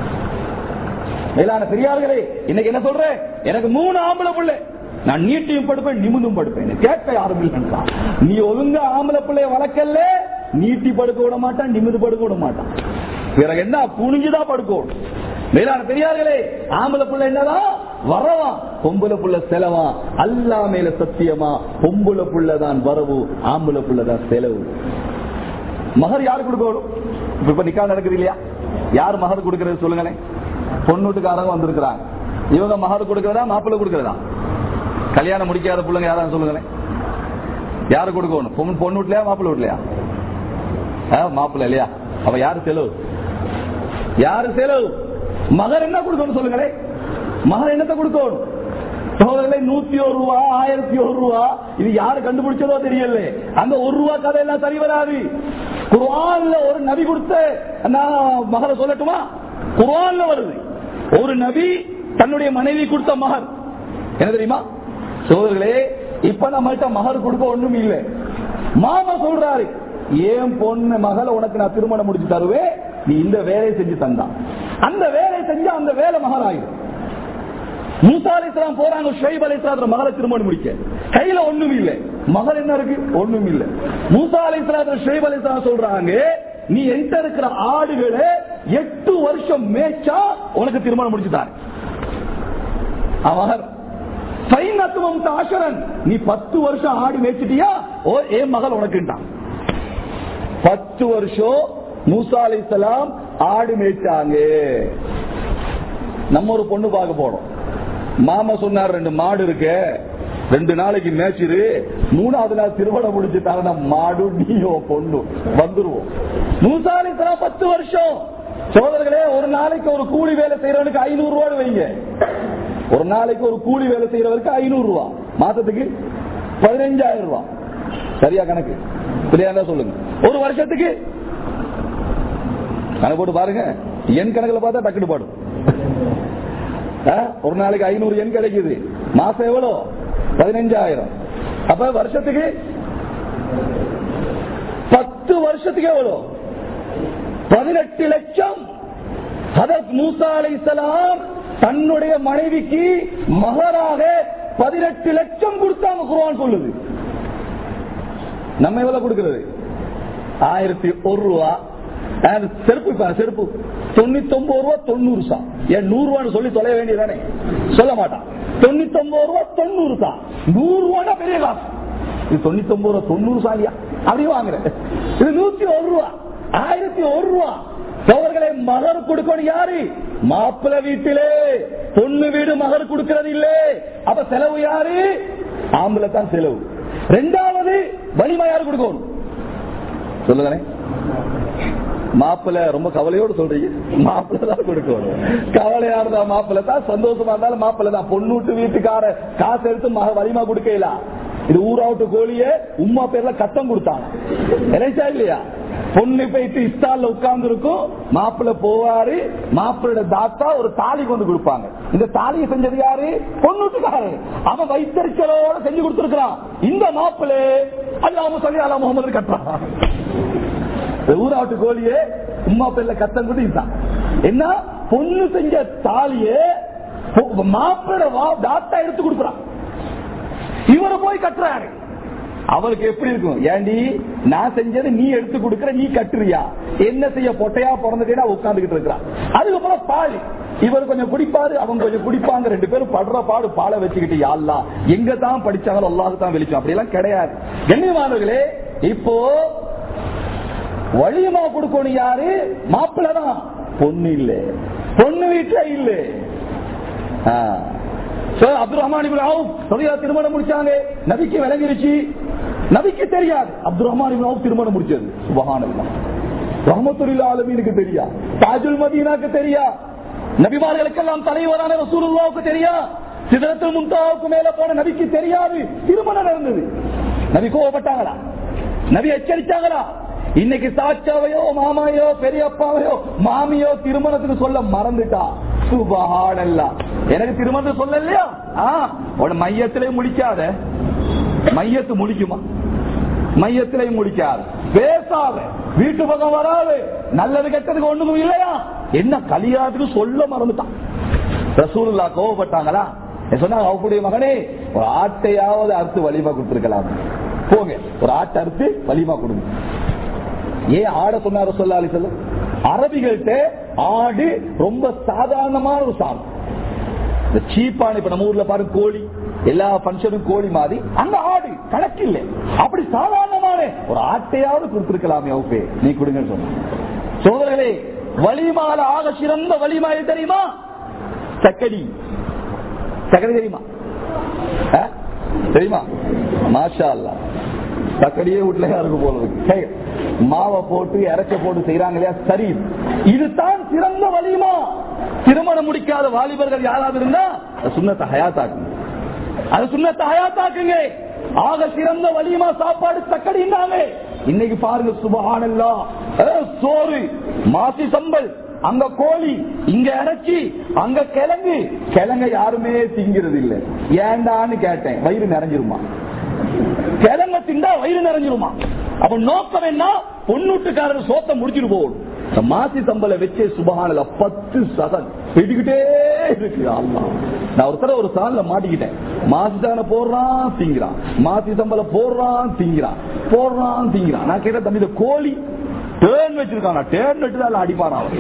மேலான பெரியார்களே இன்னைக்கு என்ன சொல்றேன் எனக்கு மூணு ஆம்பளை புள்ளை நான் நீட்டியும் படுப்பேன் நிமிந்தும் படுப்பேன் கேட்க யாரும் இல்லைன்றான் நீ ஒழுங்கா ஆம்பளை பிள்ளைய வளர்க்கல நீட்டி படுக்க விட மாட்டான் நிமிந்து படுக்க விட மாட்டான் பிறகு என்ன குனிஞ்சுதான் படுக்கணும் மேலான பெரியார்களே ஆம்பளை புள்ள என்னதான் வரவா பொம்பளை புள்ள செலவா அல்லா மேல சத்தியமா பொம்பளை புள்ள தான் வரவு ஆம்பளை புள்ள தான் செலவு மகர் யாரு கொடுக்கணும் இப்ப இப்ப நிக்கா நடக்குது இல்லையா யார் மகர் கொடுக்கறது சொல்லுங்களேன் பொண்ணுட்டுக்காரங்க வந்திருக்கிறாங்க இவங்க மகர் கொடுக்கறதா மாப்பிள்ளை கொடுக்கறதா கல்யாணம் முடிக்காத பிள்ளைங்க யாராவது சொல்லுங்களேன் யாரு கொடுக்கணும் பொண்ணு பொண்ணு வீட்லயா மாப்பிள்ளை வீட்லயா மாப்பிள்ளை இல்லையா அப்ப யாரு செலவு யாரு செலவு மகர் என்ன கொடுக்கணும் சொல்லுங்களேன் மகர் என்னத்தை கொடுக்கணும் சகோதரர்களே நூத்தி ஒரு ரூபா ஆயிரத்தி ஒரு ரூபா இது யாரு கண்டுபிடிச்சதோ தெரியல அந்த ஒரு ரூபா கதை எல்லாம் சரி வராது குர்ஆன்ல ஒரு நபி கொடுத்த நான் மகரை சொல்லட்டுமா குர்ஆன்ல வருது ஒரு நபி தன்னுடைய மனைவி கொடுத்த மகர் என்ன தெரியுமா சோதர்களே இப்ப நம்மள்ட்ட மகர் கொடுக்க ஒண்ணும் இல்ல மாமா சொல்றாரு ஏன் பொண்ணு மகளை உனக்கு நான் திருமணம் முடிச்சு தருவேன் நீ இந்த வேலையை செஞ்சு தந்தான் அந்த வேலையை செஞ்சா அந்த வேலை மகர் ஆயிடும் மூசா அலிஸ்லாம் போறாங்க ஷொய்ப் அலிஸ்லாம் மகளை திருமணம் முடிக்க கையில ஒண்ணும் இல்ல மகள் என்ன இருக்கு ஒண்ணும் இல்ல மூசா அலிஸ்லாம் ஷொய்ப் அலிஸ்லாம் சொல்றாங்க நீ என்கிட்ட இருக்கிற ஆடுகளை எட்டு வருஷம் மேய்ச்சா உனக்கு திருமணம் முடிச்சுட்டாரு மகர் சைனத்துவம் தாசரன் நீ பத்து வருஷம் ஆடு மேய்ச்சிட்டியா ஓ என் மகள் உனக்குட்டான் பத்து வருஷம் மூசா அலிஸ்லாம் ஆடு மேய்ச்சாங்க நம்ம ஒரு பொண்ணு பார்க்க போறோம் மாமா சொன்னார் ரெண்டு மாடு இருக்கு ரெண்டு நாளைக்கு மேய்ச்சிரு மூணாவது நாள் திருமணம் முடிச்சுட்டாங்கன்னா மாடு நீயோ பொண்ணு வந்துருவோம் மூசாலிசலாம் பத்து வருஷம் சோதர்களே ஒரு நாளைக்கு ஒரு கூலி வேலை செய்யறவனுக்கு ஐநூறு ரூபாய் வைங்க ஒரு நாளைக்கு ஒரு கூலி வேலை செய்யறவருக்கு ஐநூறு ரூபாய் மாசத்துக்கு பதினஞ்சாயிரம் ரூபாய் சரியா கணக்கு இல்லையா சொல்லுங்க ஒரு வருஷத்துக்கு கணக்கு போட்டு பாருங்க என் கணக்குல பார்த்தா டக்குனு பாடும் ஆ, ஒரு நாளைக்கு ஐநூறு எண் கிடைக்குது மாசம் எவ்வளவு பதினஞ்சாயிரம் அப்ப வருஷத்துக்கு பத்து வருஷத்துக்கு எவ்வளவு பதினெட்டு லட்சம் ஹதரத் மூசா அலைஹிஸ்ஸலாம் தன்னுடைய மனைவிக்கு மகராக பதினெட்டு லட்சம் கொடுத்தாங்க குர்ஆன் சொல்லுது நம்ம எவ்வளவு கொடுக்கிறது ஆயிரத்தி ஒரு ரூபா அது செருப்பு இப்ப செருப்பு தொண்ணூத்தி ஒன்பது ரூபா தொண்ணூறு சா ஏன் நூறு ரூபான்னு சொல்லி தொலைய வேண்டியதானே சொல்ல மாட்டான் தொண்ணூத்தி ஒன்பது ரூபா தொண்ணூறு சா நூறு ரூபா பெரிய காசு இது தொண்ணூத்தி ஒன்பது ரூபா தொண்ணூறு சாலியா அப்படி வாங்குறேன் இது நூத்தி ஒரு ரூபா ஆயிரத்தி ஒரு ரூபா சோழர்களை மகர் கொடுக்கணும் யாரு மாப்பிள்ள வீட்டிலே பொண்ணு வீடு மகர் கொடுக்கிறது இல்லே அப்ப செலவு யாரு ஆம்பளை தான் செலவு ரெண்டாவது வலிமை யாரு கொடுக்கணும் சொல்லுதானே மாப்பிள்ள ரொம்ப கவலையோடு சொல்றீங்க மாப்பிள்ள தான் கொடுக்கணும் கவலையா இருந்தா மாப்பிள்ள தான் சந்தோஷமா இருந்தாலும் மாப்பிள்ள தான் பொண்ணூட்டு வீட்டுக்கார காசு எடுத்து மக வலிமா கொடுக்கல இது ஊராவுட்டு கோழிய உமா பேர்ல கட்டம் கொடுத்தாங்க நினைச்சா இல்லையா பொண்ணு போயிட்டு இஸ்தால்ல உட்கார்ந்து இருக்கும் மாப்பிள்ள போவாரு மாப்பிள்ளோட தாத்தா ஒரு தாலி கொண்டு கொடுப்பாங்க இந்த தாலியை செஞ்சது யாரு பொண்ணுட்டுக்காரு அவன் வைத்தறிச்சலோட செஞ்சு கொடுத்திருக்கிறான் இந்த மாப்பிள்ள அல்லாம சொல்லி அல்லா முகமது கட்டுறான் ஊராட்டு கோழியே உமா பேர்ல கத்தம் கூட இதுதான் என்ன பொண்ணு செஞ்ச தாலியே மாப்பிள தாத்தா எடுத்து கொடுக்குறான் இவரை போய் கட்டுறாரு அவளுக்கு எப்படி இருக்கும் ஏண்டி நான் செஞ்சது நீ எடுத்து கொடுக்கற நீ கட்டுறியா என்ன செய்ய பொட்டையா பிறந்துட்டேன்னா உட்காந்துக்கிட்டு இருக்கிறான் அதுக்கப்புறம் பால் இவர் கொஞ்சம் குடிப்பாரு அவங்க கொஞ்சம் குடிப்பாங்க ரெண்டு பேரும் படுற பாடு பாலை வச்சுக்கிட்டு யாழ்லா எங்க தான் படிச்சாங்களோ அல்லாஹ் தான் வெளிச்சம் அப்படி எல்லாம் கிடையாது கண்ணியமானவர்களே இப்போ வழியமா கொடுக்கணும் யாரு மாப்பிள்ள தான் பொண்ணு இல்ல பொண்ணு வீட்டுல இல்ல அப்துல் ரஹ்மான் திருமணம் முடிச்சாங்க நபிக்கு விளங்கிருச்சு நபிக்கு தெரியாது அப்துல் ரஹ்மான் திருமணம் முடிச்சது சுபஹானல்லா ரஹமத்துல்லா ஆலமீனுக்கு தெரியா தாஜுல் மதீனாக்கு தெரியா நபிமார்களுக்கெல்லாம் தலைவரான ரசூலுல்லாவுக்கு தெரியா சிதறத்தில் முந்தாவுக்கு மேல போன நபிக்கு தெரியாது திருமணம் நடந்தது நபி கோவப்பட்டாங்களா நபி எச்சரிச்சாங்களா இன்னைக்கு சாச்சாவையோ மாமாயோ பெரியப்பாவையோ மாமியோ திருமணத்துக்கு சொல்ல மறந்துட்டா சுபஹானல்லா எனக்கு திருமணம் சொல்ல இல்லையா உன மையத்திலே முடிக்காத மையத்து முடிக்குமா மையத்திலே முடிக்காது பேசாத வீட்டு பக்கம் வராது நல்லது கெட்டதுக்கு ஒண்ணுக்கும் இல்லையா என்ன கல்யாணத்துக்கு சொல்ல மறந்துட்டான் ரசூலுல்லா கோவப்பட்டாங்களா சொன்னாங்க அவருடைய மகனே ஒரு ஆட்டையாவது அறுத்து வலிமா கொடுத்திருக்கலாம் போங்க ஒரு ஆட்டை அறுத்து வலிமா கொடுங்க ஏன் ஆட சொன்னார சொல்ல சொல்ல அரபிகள்கிட்ட ஆடு ரொம்ப சாதாரணமான ஒரு சாதம் இந்த சீப்பான இப்ப நம்ம ஊர்ல பாருங்க கோழி எல்லா பங்கனும் கோழி மாதிரி அந்த ஆடு கணக்கு இல்லை அப்படி சாதாரணமான ஒரு ஆட்டையாவது கொடுத்திருக்கலாமே ஓகே நீ கொடுங்கன்னு சொன்ன சோதரர்களே வலிமால ஆக சிறந்த வலிமா எது தெரியுமா சக்கடி சக்கடி தெரியுமா தெரியுமா மாஷா அல்லா சக்கடியே வீட்டுல யாருக்கு போல மாவை போட்டு இறச்ச போட்டு செய்யறாங்க இல்லையா சரி இதுதான் சிறந்த வலிமா திருமணம் முடிக்காத வாலிபர்கள் யாராவது இருந்தா சுண்ணத்தை ஹயாத்தாக்குங்க அது சுண்ணத்தை ஹயாத்தாக்குங்க ஆக சிறந்த வலிமா சாப்பாடு சக்கடினாங்க இன்னைக்கு பாருங்க சுபஹானல்லா சோறு மாசி சம்பல் அங்க கோழி இங்க இறைச்சி அங்க கிழங்கு கிழங்க யாருமே திங்கிறது இல்ல ஏண்டான்னு கேட்டேன் வயிறு நிறைஞ்சிருமா கிழங்க திண்டா வயிறு நிறைஞ்சிருமா அப்ப நோக்கம் என்ன பொண்ணூட்டுக்காரர் சோத்த முடிச்சிட்டு போகணும் மாசி சம்பள வச்சே சுபகானல பத்து சகன் பிடிக்கிட்டே இருக்கு அல்லா நான் ஒரு தடவை ஒரு சால்ல மாட்டிக்கிட்டேன் மாசி தான போடுறான் திங்கிறான் மாசி சம்பள போடுறான் திங்கிறான் போடுறான் திங்கிறான் நான் கேட்ட தம்பி இந்த கோழி டேர்ன் வச்சிருக்காங்க டேர்ன் வச்சுதான் அடிப்பாரான்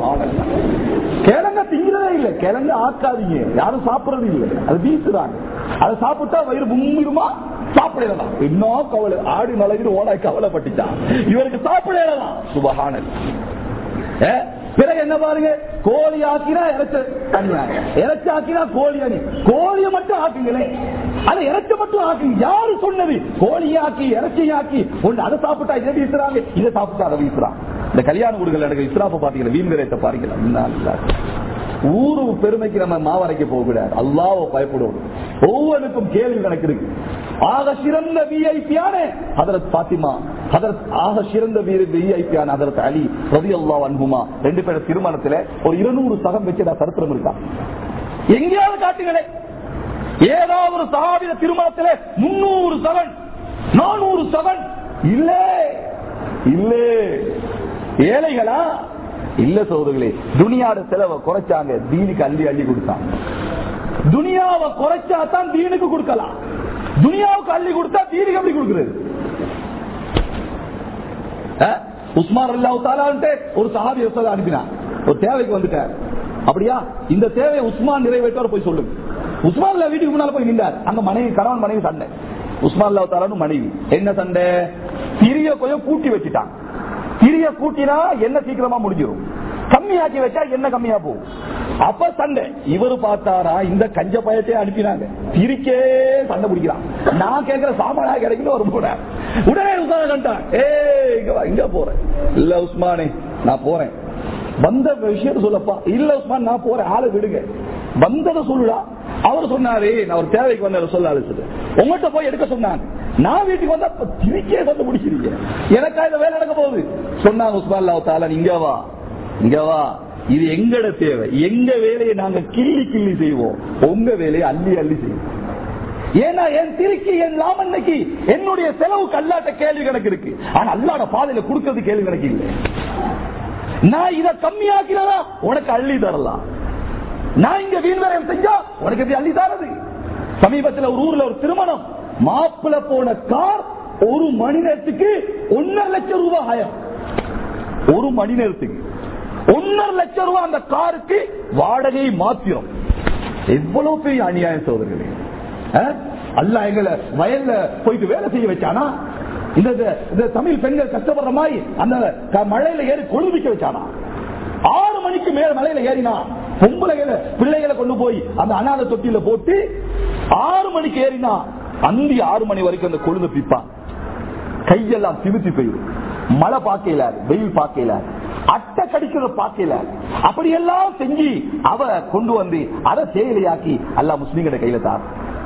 கிழங்க திங்கிறதே இல்ல கிழங்கு ஆக்காதீங்க யாரும் சாப்பிடறது இல்ல அது வீசுறாங்க அதை சாப்பிட்டா வயிறு முங்கிருமா சாப்பிடலாம் இன்னும் கவலை ஆடி நலகிட்டு ஓட கவலைப்பட்டுச்சான் இவருக்கு சாப்பிடலாம் சுபகான பிறகு என்ன பாருங்க கோழி ஆக்கினா இறைச்ச தனியாக இறைச்சி ஆக்கினா கோழி அணி கோழியை மட்டும் ஆக்குங்களே அதை இறைச்ச மட்டும் ஆக்குங்க யாரு சொன்னது கோழியை ஆக்கி இறைச்சியை ஆக்கி ஒன்று அதை சாப்பிட்டா இதை வீசுறாங்க இதை சாப்பிட்டா அதை வீசுறாங்க இந்த கல்யாண வீடுகள் நடக்கிற இஸ்ராப்ப பாத்தீங்களா வீண் விரயத்தை பாருங்களா இன்னா லில்லாஹி. ஊரு பெருமைக்கு நம்ம மாவரைக்க போக கூடாது அல்லாஹ் பயப்படுவோம் ஒவ்வொருக்கும் கேள்வி கணக்கு இருக்கு ஆக சிறந்த விஐபியான ஹதரத் பாத்திமா ஹதரத் ஆக சிறந்த விஐபியான ஹதரத் அலி ரவி அல்லா அன்புமா ரெண்டு பேரும் திருமணத்துல ஒரு இருநூறு சகம் வச்சதா சரித்திரம் இருக்கா எங்கேயாவது காட்டுங்களே ஏதாவது ஒரு சகாபித திருமணத்திலே முன்னூறு சகன் நானூறு சகன் இல்லே இல்லே ஏழைகளா இல்ல சோதர்களே துனியாட செலவை குறைச்சாங்க தீனுக்கு அள்ளி அள்ளி கொடுத்தாங்க துனியாவை குறைச்சா தான் தீனுக்கு கொடுக்கலாம் துனியாவுக்கு அள்ளி கொடுத்தா தீனுக்கு எப்படி கொடுக்கிறது அஹ்? உஸ்மான் அல்லாஹ் தாலான்ட்டு ஒரு சஹாபி ரசூலை அனுப்பினான் ஒரு தேவைக்கு வந்துட்டார் அப்படியா இந்த தேவையை உஸ்மான் நிறைவேற்ற போய் சொல்லுங்க உஸ்மான் அல்லா வீட்டுக்கு முன்னால போய் நின்றார் அங்க மனைவி கணவன் மனைவி சண்டை உஸ்மான் அல்லா தாலான்னு மனைவி என்ன சண்டை திரிய கொஞ்சம் கூட்டி வச்சுட்டான் திரிய கூட்டினா என்ன சீக்கிரமா முடிஞ்சிடும் கம்மியாக்கி வச்சா என்ன கம்மியா போகும் அப்ப சண்டை இவரு பார்த்தாரா இந்த கஞ்ச பயத்தை அனுப்பினாங்க திரிக்கே சண்டை பிடிக்கிறான் நான் கேட்கிற சாமானா கிடைக்கணும் ஒரு போட உடனே உஸ்மான் கண்டான் ஏ இங்க வா, இங்க போறேன் இல்ல உஸ்மானே நான் போறேன் வந்த விஷயத்த சொல்லப்பா இல்ல உஸ்மான் நான் போறேன் ஆளை விடுங்க வந்ததை சொல்லுடா அவர் சொன்னாரு நான் ஒரு தேவைக்கு வந்த சொல்ல அழைச்சது உங்கள்கிட்ட போய் எடுக்க சொன்னாங்க நான் வீட்டுக்கு வந்தா அப்ப திருக்கே வந்து முடிக்கிறீங்க எனக்கா இந்த வேலை நடக்க போகுது சொன்னாங்க உஸ்மான் அல்லாஹ் தாலா இங்க வா இங்க வா இது எங்கட தேவை எங்க வேலையை நாங்க கிள்ளி கிள்ளி செய்வோம் உங்க வேலையை அள்ளி அள்ளி செய்வோம் ஏன்னா என் திருக்கி என் லாமன்னைக்கு என்னுடைய செலவுக்கு அல்லாட்ட கேள்வி கணக்கு இருக்கு ஆனா அல்லாட பாதையில கொடுக்கறது கேள்வி கணக்கு இல்லை நான் இதை கம்மியாக்கிறதா உனக்கு அள்ளி தரலாம் நான் இங்க வீண்வரையம் செஞ்சா உனக்கு எப்படி அள்ளி தரது சமீபத்தில் ஒரு ஊர்ல ஒரு திருமணம் மாப்பிள்ள போன கார் ஒரு மணி நேரத்துக்கு ஒன்னரை லட்சம் ரூபாய் ஆயம் ஒரு மணி நேரத்துக்கு ஒன்னரை லட்சம் ரூபாய் அந்த காருக்கு வாடகை மாத்திரம் எவ்வளவு பெரிய அநியாயம் சோதர்களே அல்ல எங்களை வயல்ல போயிட்டு வேலை செய்ய வச்சானா இந்த இந்த தமிழ் பெண்கள் கஷ்டப்படுற மாதிரி அந்த க- மழையில ஏறி கொழுவிக்க வச்சானா ஆறு மணிக்கு மேல மலையில ஏறினா பொம்பளைகளை பிள்ளைகளை கொண்டு போய் அந்த அனாதை தொட்டியில போட்டு ஆறு மணிக்கு ஏறினா அந்தி ஆறு மணி வரைக்கும் அந்த கொழுந்து பிப்பான் கையெல்லாம் திமித்தி போயிடும் மழை பார்க்கல வெயில் பார்க்கல அட்டை கடிக்கிறத பார்க்கல அப்படியெல்லாம் செஞ்சு அவ கொண்டு வந்து அதை செயலியாக்கி அல்லா முஸ்லீம்களை கையில தார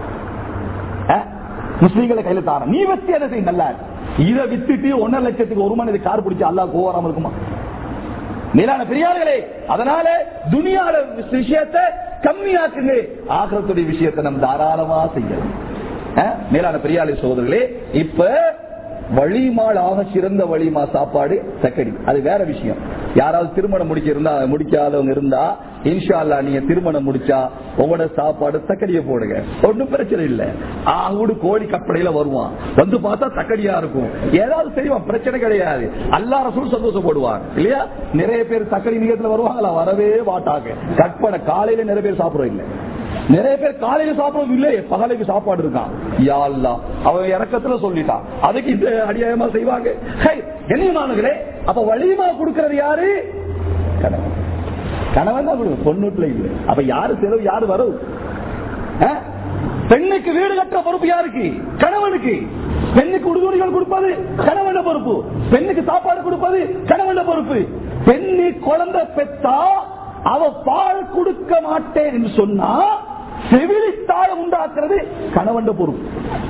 முஸ்லீம்களை கையில தார நீ வச்சு அதை செய் நல்லா இதை வித்துட்டு ஒன்னரை லட்சத்துக்கு ஒரு மணி கார் பிடிச்சு அல்லா கோவராம இருக்குமா மேலான பெரியார்களே அதனால துனியால விஷயத்தை கம்மியாக்குங்க ஆகிரத்துடைய விஷயத்தை நம்ம தாராளமா செய்யலாம் அஹ், மேலான பெரியாளை சோதர்களே இப்ப வழிமாள் ஆக சிறந்த வழிமா சாப்பாடு தக்கடி அது வேற விஷயம் யாராவது திருமணம் முடிக்க இருந்தா முடிக்காதவங்க இருந்தா இன்ஷா அல்லா நீங்க திருமணம் முடிச்சா உங்களோட சாப்பாடு தக்கடிய போடுங்க ஒண்ணும் பிரச்சனை இல்ல ஆகுடு கோழி கப்படையில வருவான் வந்து பார்த்தா தக்கடியா இருக்கும் ஏதாவது செய்வான் பிரச்சனை கிடையாது அல்லா ரசூல் சந்தோஷப்படுவான் இல்லையா நிறைய பேர் தக்கடி நிகழ்த்துல வருவாங்களா வரவே மாட்டாங்க கற்பனை காலையில நிறைய பேர் சாப்பிடுறோம் இல்ல நிறைய பேர் காலையில சாப்பிடுறது இல்லையே பகலுக்கு சாப்பாடு இருக்கான் யா அல்லாஹ். அவன் இறக்கத்துல சொல்லிட்டான் அதுக்கு இந்த அநியாயமா செய்வாங்க ஹை, கண்ணியமானங்களே அப்ப வலிமா கொடுக்கறது யாரு கணவன் கணவன் தான் கொடுக்கும் பொண்ணுட்டுல இல்ல அப்ப யாரு செலவு யாரு வரவு ஆ? பெண்ணுக்கு வீடு கட்டுற பொறுப்பு யாருக்கு கணவனுக்கு பெண்ணுக்கு உடுதுணிகள் கொடுப்பது கணவன பொறுப்பு பெண்ணுக்கு சாப்பாடு கொடுப்பது கணவன பொறுப்பு பெண்ணு குழந்தை பெத்தா அவ பால் கொடுக்க மாட்டேன் என்று சொன்னா செவிலித்தாழம் உண்டாக்குறது கணவன் பொறுப்பு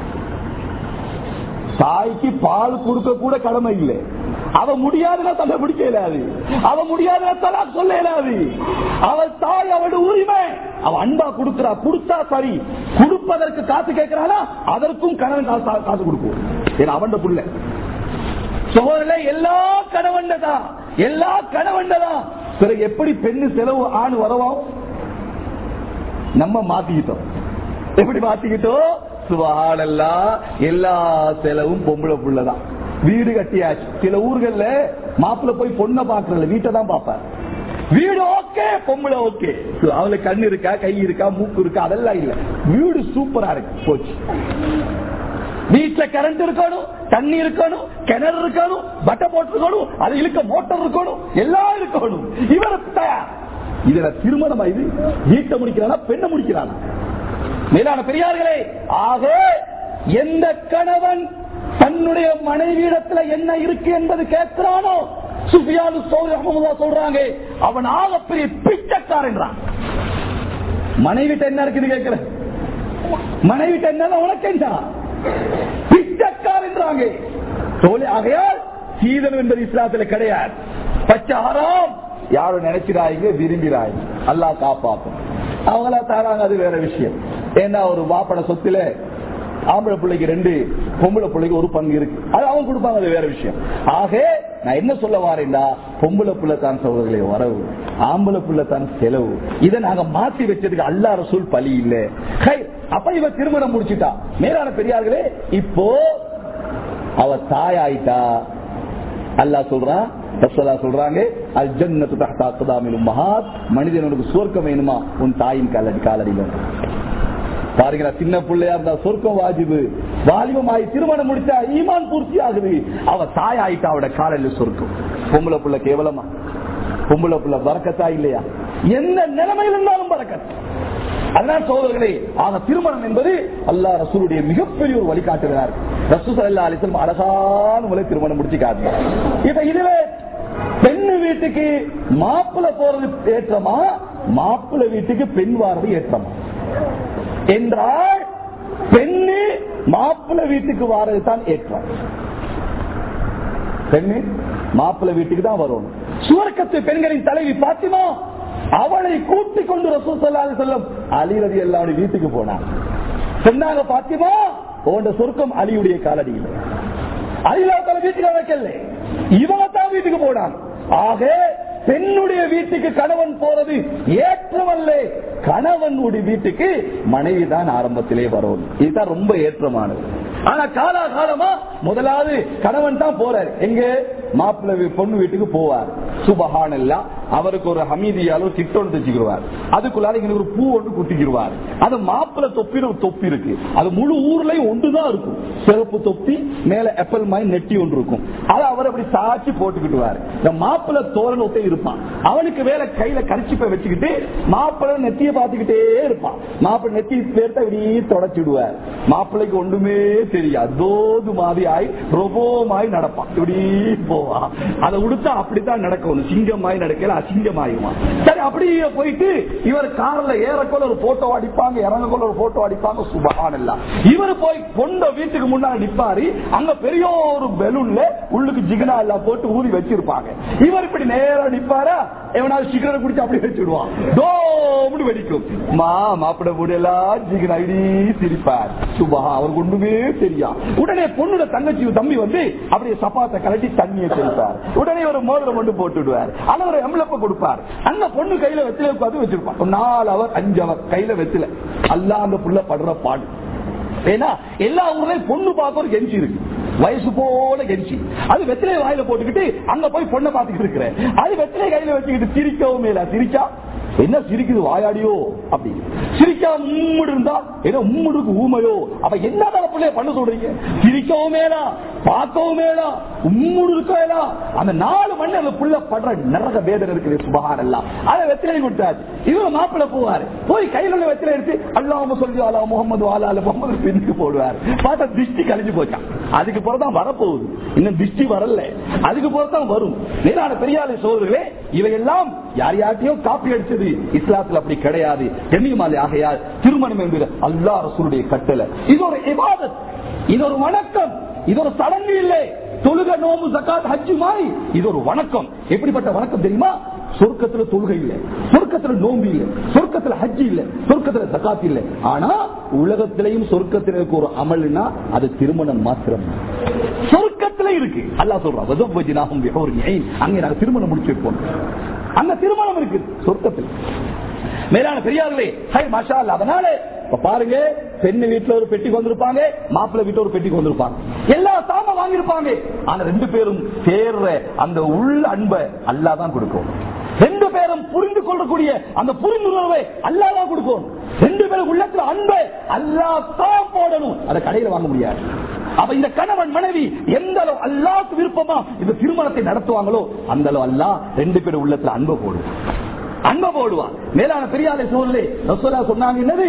தாய்க்கு பால் கொடுக்க கூட கடமை இல்லை அவ முடியாதுன்னா தலை பிடிக்க இயலாது அவ முடியாதுன்னா தலா சொல்ல இயலாது அவள் தாய் அவளோட உரிமை அவ அன்பா கொடுக்கிறா கொடுத்தா சரி கொடுப்பதற்கு காசு கேட்கிறானா அதற்கும் கணவன் காசு காசு கொடுக்கும் ஏன்னா அவன் புள்ள சோழல எல்லா கணவன்தான் எல்லா கணவன்தான் பிறகு எப்படி பெண்ணு செலவு ஆண் வரவாம் நம்ம மாத்திக்கிட்டோம் எப்படி மாத்திக்கிட்டோம் சுபஹானல்லா எல்லா செலவும் பொம்பளை புள்ளதான் வீடு கட்டியாச்சு சில ஊர்கள்ல மாப்பிள்ள போய் பொண்ணை பாக்குறல வீட்டை தான் பாப்பார் வீடு ஓகே பொம்பளை ஓகே அவளுக்கு கண்ணு இருக்கா கை இருக்கா மூக்கு இருக்கா அதெல்லாம் இல்ல வீடு சூப்பரா இருக்கு போச்சு வீட்டுல கரண்ட் இருக்கணும் தண்ணி இருக்கணும் கிணறு இருக்கணும் பட்டை போட்டு இருக்கணும் அது இழுக்க மோட்டர் இருக்கணும் எல்லாம் இருக்கணும் இவருக்கு தயார் இதுல திருமணமா இது வீட்டை முடிக்கிறானா பெண்ணை முடிக்கிறானா மேலான பெரியார்களே ஆக எந்த கணவன் தன்னுடைய மனைவியிடத்துல என்ன இருக்கு என்பது கேட்கிறானோ சுஃபியானு சௌரி அஹமதுல்லா சொல்றாங்க அவன் ஆகப்பெரிய பிச்சைக்காரன்றான் மனைவிட்ட என்ன இருக்குது கேட்கிறேன் மனைவிட்ட என்ன உனக்கு என்ன பிச்சைக்காரன்றாங்க தோழி ஆகையால் சீதனம் என்பது இஸ்லாத்துல கிடையாது பச்சை ஹராம் யாரும் நினைச்சிடாங்க விரும்பிடாங்க அல்லாஹ் காப்பாற்றும் அவங்களா தாராங்க அது வேற விஷயம் ஏன்னா ஒரு வாப்பட சொத்துல ஆம்பளை பிள்ளைக்கு ரெண்டு பொம்பளை பிள்ளைக்கு ஒரு பங்கு இருக்கு அது அவங்க கொடுப்பாங்க அது வேற விஷயம் ஆக நான் என்ன சொல்ல வாரேன்டா பொம்பளை பிள்ளை தான் சோதர்களே வரவு ஆம்பளை பிள்ளை தான் செலவு இதை நாங்க மாத்தி வச்சதுக்கு அல்லா ரசூல் பலி இல்ல ஹை, அப்ப இவ திருமணம் முடிச்சிட்டா மேலான பெரியார்களே இப்போ அவ தாயாயிட்டா அல்லாஹ் சொல்றான் ரசூலா சொல்றாங்க அல் ஜன்னத்து தஹ்தா அக்தாமில் உம்மஹாத் மனிதனுக்கு சுவர்க்கம் வேணுமா உன் தாயின் காலடி காலடியில் பாருங்க சின்ன பிள்ளையா இருந்தா சொர்க்கம் வாஜிபு வாலிபமாயி திருமணம் முடிச்சா ஈமான் பூர்த்தி ஆகுது அவ தாய் ஆயிட்டா அவட காலையில் சொர்க்கம் பொம்பளை புள்ள கேவலமா பொம்பளை புள்ள பறக்கத்தா இல்லையா எந்த நிலைமையில் இருந்தாலும் பறக்கத் அதான் சோதர்களே ஆக திருமணம் என்பது அல்லாஹ் ரசூலுடைய மிகப்பெரிய ஒரு வழிகாட்டுகிறார் ரசூல் அல்லா அலிசல்லம் அழகான முறை திருமணம் முடிச்சு காட்டினார் இப்ப இதுவே பெண்ணு வீட்டுக்கு மாப்பிள்ளை போறது ஏற்றமா மாப்பிள்ளை வீட்டுக்கு பெண் வாரது ஏற்றமா என்றால் பெண்ணு மாப்பிள்ளை வீட்டுக்கு வாரது தான் ஏற்றம் பெண்ணு மாப்பிள்ளை வீட்டுக்கு தான் வரணும் சுவர்க்கத்து பெண்களின் தலைவி பாத்திமா அவளை கூட்டிக் கொண்டு ரசூசல்லாது செல்லும் அலிரதி எல்லாருடைய வீட்டுக்கு போனான் சொன்னாங்க பாத்திமா உண்ட சொர்க்கம் அலியுடைய காலடியில் அலிலாத்தால வீட்டுக்கு வைக்கல இவங்க தான் வீட்டுக்கு போனான் ஆக பெண்ணுடைய வீட்டுக்கு கணவன் போறது ஏற்றமல்ல கணவனுடைய வீட்டுக்கு மனைவி தான் ஆரம்பத்திலே வரும் இதுதான் ரொம்ப ஏற்றமானது ஆனா காலாகாலமா முதலாவது கணவன் தான் போறாரு எங்க மாப்பிள்ளை வீ- பொண்ணு வீட்டுக்கு போவார் சுபஹான் எல்லாம் அவருக்கு ஒரு ஹமீதியால ஒரு திட்டம் வச்சுக்கிடுவார் அதுக்குள்ளார இங்க ஒரு பூ ஒன்று குட்டிக்கிடுவார் அது மாப்பிள்ளை தொப்பின்னு ஒரு தொப்பி இருக்கு அது முழு ஊர்லயும் ஒன்றுதான் இருக்கும் சிறப்பு தொப்பி மேல எப்பல் மாதிரி நெட்டி ஒன்று இருக்கும் அதை அவர் அப்படி சாட்சி போட்டுக்கிட்டுவார் இந்த மாப்பிள்ளை தோரன் ஒத்தே இருப்பான் அவனுக்கு வேலை கையில கரிச்சிப்பை வச்சுக்கிட்டு மாப்பிள்ளை நெத்திய பார்த்துக்கிட்டே இருப்பான் மாப்பிள்ளை நெத்தி பேர்த்த இப்படி தொடச்சிடுவார் மாப்பிள்ளைக்கு ஒண்ணுமே தெரியாது தோது மாதிரி ஆய் ரொபோமாய் நடப்பான் இப்படி போவான் அதை உடுத்தா அப்படித்தான் நடக்கணும் சிங்கமாய் நடக்கல அசிங்கமாயிருவான் சரி அப்படியே போயிட்டு இவர் கார்ல ஏறக்கொள்ள ஒரு போட்டோ அடிப்பாங்க இறங்கக்கொள்ள ஒரு போட்டோ அடிப்பாங்க சுபகான் எல்லாம் இவர் போய் பொண்ட வீட்டுக்கு முன்னாடி நிப்பாரு அங்க பெரிய ஒரு பெலூன்ல உள்ளுக்கு ஜிகனா எல்லாம் போட்டு ஊதி வச்சிருப்பாங்க இவர் இப்படி நேரா நிப்பாரா எவனாவது சிகரெட் குடிச்சு அப்படி வச்சுடுவான் டோம்னு வெடிக்கும் மா மாப்பிட முடியலாம் ஜிகனா இடி சிரிப்பார் சுபஹா அவருக்கு ஒண்ணுமே தெரியா உடனே பொண்ணோட தங்கச்சி தம்பி வந்து அப்படியே சப்பாத்தை கலட்டி தண்ணியை தெளிப்பார் உடனே ஒரு மோதிரம் கொண்டு போட்டுடுவார் ஆனா ஒரு எம்லப்ப கொடுப்பார் அந்த பொண்ணு கையில வெத்தில உட்காந்து வச்சிருப்பான் ஒரு நாலு அவர் அஞ்சு அவர் கையில வெத்தில அல்லா அந்த புள்ள படுற பாடு ஏன்னா எல்லா ஊர்லயும் பொண்ணு பார்க்க ஒரு கெஞ்சி இருக்கு வயசு போல கெஞ்சி அது வெத்திலை வாயில போட்டுக்கிட்டு அங்க போய் பொண்ணை பார்த்துக்கிட்டு இருக்கிறேன் அது வெத்திலை கையில வச்சுக்கிட்டு சிரிக்கவும் மேல சிரிச்சா என்ன சிரிக்குது வாயாடியோ அப்படி சிரிக்கா உம்முடு இருந்தா ஏதோ உம்முடுக்கு ஊமையோ அப்ப என்ன பிள்ளைய பண்ண சொல்றீங்க சிரிக்கவும் மேலா பார்க்கவும் மேலா உம்முடு இருக்கா அந்த நாலு மணி அந்த புள்ள படுற நரக வேதனை இருக்குது சுபகார் எல்லாம் அதை வெத்திலை கொடுத்தாச்சு இவங்க மாப்பிள்ள போவாரு போய் கையில உள்ள வெத்திலை எடுத்து அல்லாம சொல்லி அலா முகமது வாலா முகமது பின்னுக்கு போடுவார் பார்த்தா திருஷ்டி கழிஞ்சு போச்சான் அதுக்கு பிறதான் வரப்போகுது இன்னும் திருஷ்டி வரல அதுக்கு பிறதான் வரும் நேரான பெரியாலை சோதர்களே இவையெல்லாம் யார் யார்ட்டையும் காப்பி அடிச்சது இஸ்லாத்துல அப்படி கிடையாது கண்ணியமாலை ஆகையால் திருமணம் என்பது அல்லா ரசூலுடைய கட்டளை இது ஒரு இபாதத் இது ஒரு வணக்கம் இது ஒரு சடங்கு இல்லை தொழுக நோம்பு சக்காத் ஹஜ்ஜு மாதிரி இது ஒரு வணக்கம் எப்படிப்பட்ட வணக்கம் தெரியுமா சொர்க்கத்துல தொழுகை இல்ல சொர்க்கத்துல நோம்பு இல்ல சொர்க்கத்துல ஹஜ் இல்ல சொர்க்கத்துல சக்காத் இல்ல ஆனா உலகத்திலையும் சொர்க்கத்துல இருக்க ஒரு அமல்னா அது திருமணம் மாத்திரம் சொர்க்கத்துல இருக்கு அல்லா சொல்றான் அங்கே நாங்க திருமணம் முடிச்சிருப்போம் அங்க திருமணம் இருக்கு சொர்க்கத்தில் மேலான பெரியார்களே ஹை மாஷா அல்லாஹ். அதனால இப்ப பாருங்க பெண்ணு வீட்டுல ஒரு பெட்டி வந்திருப்பாங்க மாப்பிள்ளை வீட்டுல ஒரு பெட்டி வந்திருப்பாங்க எல்லா சாம வாங்கியிருப்பாங்க ஆனா ரெண்டு பேரும் சேர்ற அந்த உள்ள அன்பை அல்லா தான் கொடுக்கும் ரெண்டு பேரும் புரிந்து கொள்ளக்கூடிய அந்த புரிந்துணர்வை அல்லா தான் கொடுக்கும் ரெண்டு பேரும் உள்ளத்துல அன்பை அல்லா தான் போடணும் அதை கடையில வாங்க முடியாது அப்ப இந்த கணவன் மனைவி எந்த அளவு அல்லாக்கு விருப்பமா இந்த திருமணத்தை நடத்துவாங்களோ அந்த அளவு அல்லா ரெண்டு பேரும் உள்ளத்துல அன்பை போடும் அன்பை போடுவான் மேலான பெரியாரை சூழலே ரசோலா சொன்னாங்க என்னது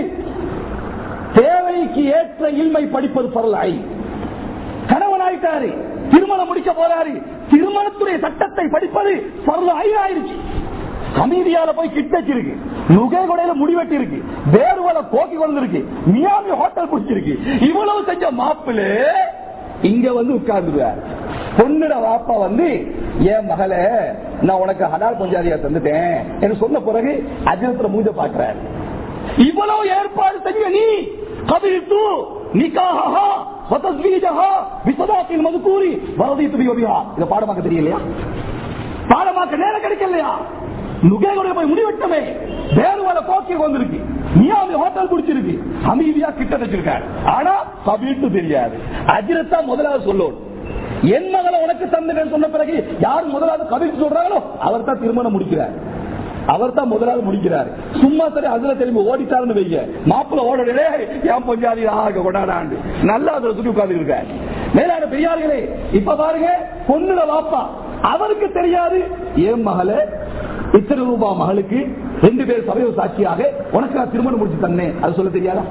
தேவைக்கு ஏற்ற இல்மை படிப்பது பரலை கணவன் ஆயிட்டாரு திருமணம் முடிக்க போறாரு திருமணத்துடைய சட்டத்தை படிச்சு பரல ஆயிருச்சு கமீதியால போய் கிட்டச்சு இருக்கு நுகைகுடையில முடிவெட்டி இருக்கு வேறுவல கோக்கி கொண்டிருக்கு மியாமி ஹோட்டல் பிடிச்சிருக்கு இவ்வளவு செஞ்ச மாப்பிள்ளை இங்க வந்து உட்கார்ந்துருவார் பொண்ணுட வாப்பா வந்து என் மகளே நான் உனக்கு ஹலால் பஞ்சாதியா தந்துட்டேன் என்று சொன்ன பிறகு அஜினத்துல மூஞ்ச பாக்குறாரு இவ்வளவு ஏற்பாடு செஞ்ச நீ கபில்து நிகாஹா வதஸ்வீஜஹா பிசதாத்தில் மதுகூரி வரதீத்து பிஹா இத பாடமாக்க தெரியலையா பாடமாக்க நேரம் கிடைக்கலையா நுகேகுடைய போய் முடிவெட்டமே வேறு வர போக்கி வந்திருக்கு மியாமி ஹோட்டல் பிடிச்சிருக்கு அமைதியா கிட்ட வச்சிருக்காரு ஆனா கபில்ட்டு தெரியாது அஜிரத்தா முதலாவது சொல்லணும் என் மகளை உனக்கு தந்தேன் சொன்ன பிறகு யார் முதலாவது கவிழ்த்து சொல்றாங்களோ அவர் தான் திருமணம் முடிக்கிறார் அவர் தான் முதலாவது முடிக்கிறார் சும்மா சரி அதுல திரும்பி ஓடிட்டாருன்னு வைங்க மாப்பிள்ள ஓடலே என் பஞ்சாதி ஆக கொண்டாடாண்டு நல்லா அதுல சுற்றி உட்கார்ந்து இருக்காரு மேலான பெரியார்களே இப்ப பாருங்க பொண்ணுல வாப்பா அவருக்கு தெரியாது என் மகளே இத்தனை ரூபாய் மகளுக்கு ரெண்டு பேர் சபைய சாட்சியாக உனக்கு நான் திருமணம் முடிச்சு தந்தேன் அது சொல்ல தெரியாதா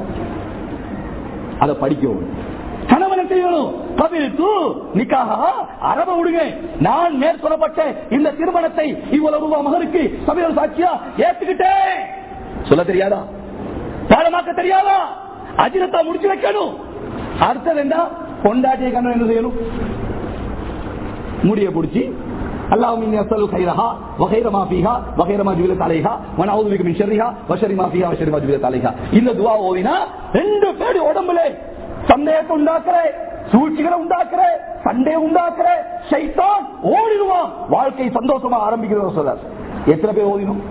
அதை படிக்கவும் கணவனை செய்யணும் கவிழ்த்து நிக்காக அரப விடுங்க நான் மேற்கொள்ளப்பட்ட இந்த திருமணத்தை இவ்வளவு ரூபாய் மகனுக்கு சபையோட சாட்சியா ஏத்துக்கிட்டேன் சொல்ல தெரியாதா பாடமாக்க தெரியாதா அஜிரத்தா முடிச்சு வைக்கணும் அடுத்தது என்ன கொண்டாட்டிய கண்ணன் என்ன செய்யணும் முடிய பிடிச்சி اللهم اني اسالك خيرها وخير ما فيها وخير ما جبلت عليها ونعوذ بك من شرها وشر ما فيها وشر ما جبلت عليها இந்த துஆ ஓதினா ரெண்டு பேர் உடம்புல சந்தேகத்தை உண்டாக்குற சூழ்ச்சிகளை உண்டாக்குற சண்டை உண்டாக்குற சைத்தான் ஓடிடுவான் வாழ்க்கை சந்தோஷமா ஆரம்பிக்கிறது சொல்றார் எத்தனை பேர் ஓதினோம்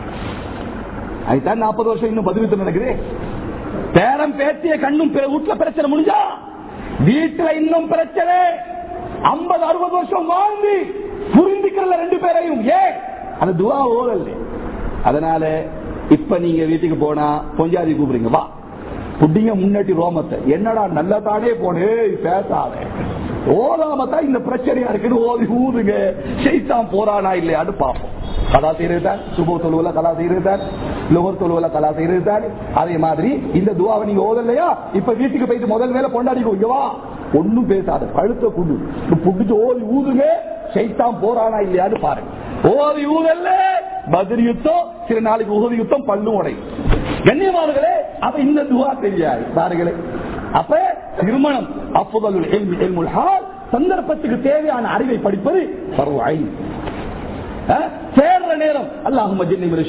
அதுதான் நாற்பது வருஷம் இன்னும் பதிவித்து நடக்குது பேரம் பேத்திய கண்ணும் பிற- வீட்டுல பிரச்சனை முடிஞ்சா வீட்டுல இன்னும் பிரச்சனை ஐம்பது அறுபது வருஷம் வாழ்ந்து புரிந்துக்கிறல ரெண்டு பேரையும் ஏன் அந்த துவா ஓடல அதனால இப்ப நீங்க வீட்டுக்கு போனா பொஞ்சாதி கூப்பிடுங்க வா புட்டிங்க முன்னாடி ரோமத்தை என்னடா நல்லா தானே போனே பேசாத ஓதாமத்தான் இந்த பிரச்சனையா இருக்குன்னு ஓதி ஊதுங்க செய்தான் போறானா இல்லையான்னு பார்ப்போம் கலா செய்யறதுதான் சுப தொழுவல கலா செய்யறதுதான் லோகர் தொழுவல கலா செய்யறதுதான் அதே மாதிரி இந்த துவாவை நீங்க ஓதலையா இப்ப வீட்டுக்கு போயிட்டு முதல் மேல கொண்டாடிக்கோ இங்க வா ஒண்ணும் பேசாத கழுத்த குண்டு புடிச்சு ஓதி ஊதுங்க சைத்தான் போறானா இல்லையான்னு பாருங்க ஓதி ஊதல்ல பதில் யுத்தம் சில நாளைக்கு உகதி யுத்தம் பல்லும் உடை கண்ணியமானங்களே அப்ப இந்த துவா தெரியாது பாருங்களே அப்ப திருமணம் அப்போதல் சந்தர்ப்பத்துக்கு தேவையான அறிவை படிப்பது பருவாய் சேர்ற நேரம் அல்லாஹும்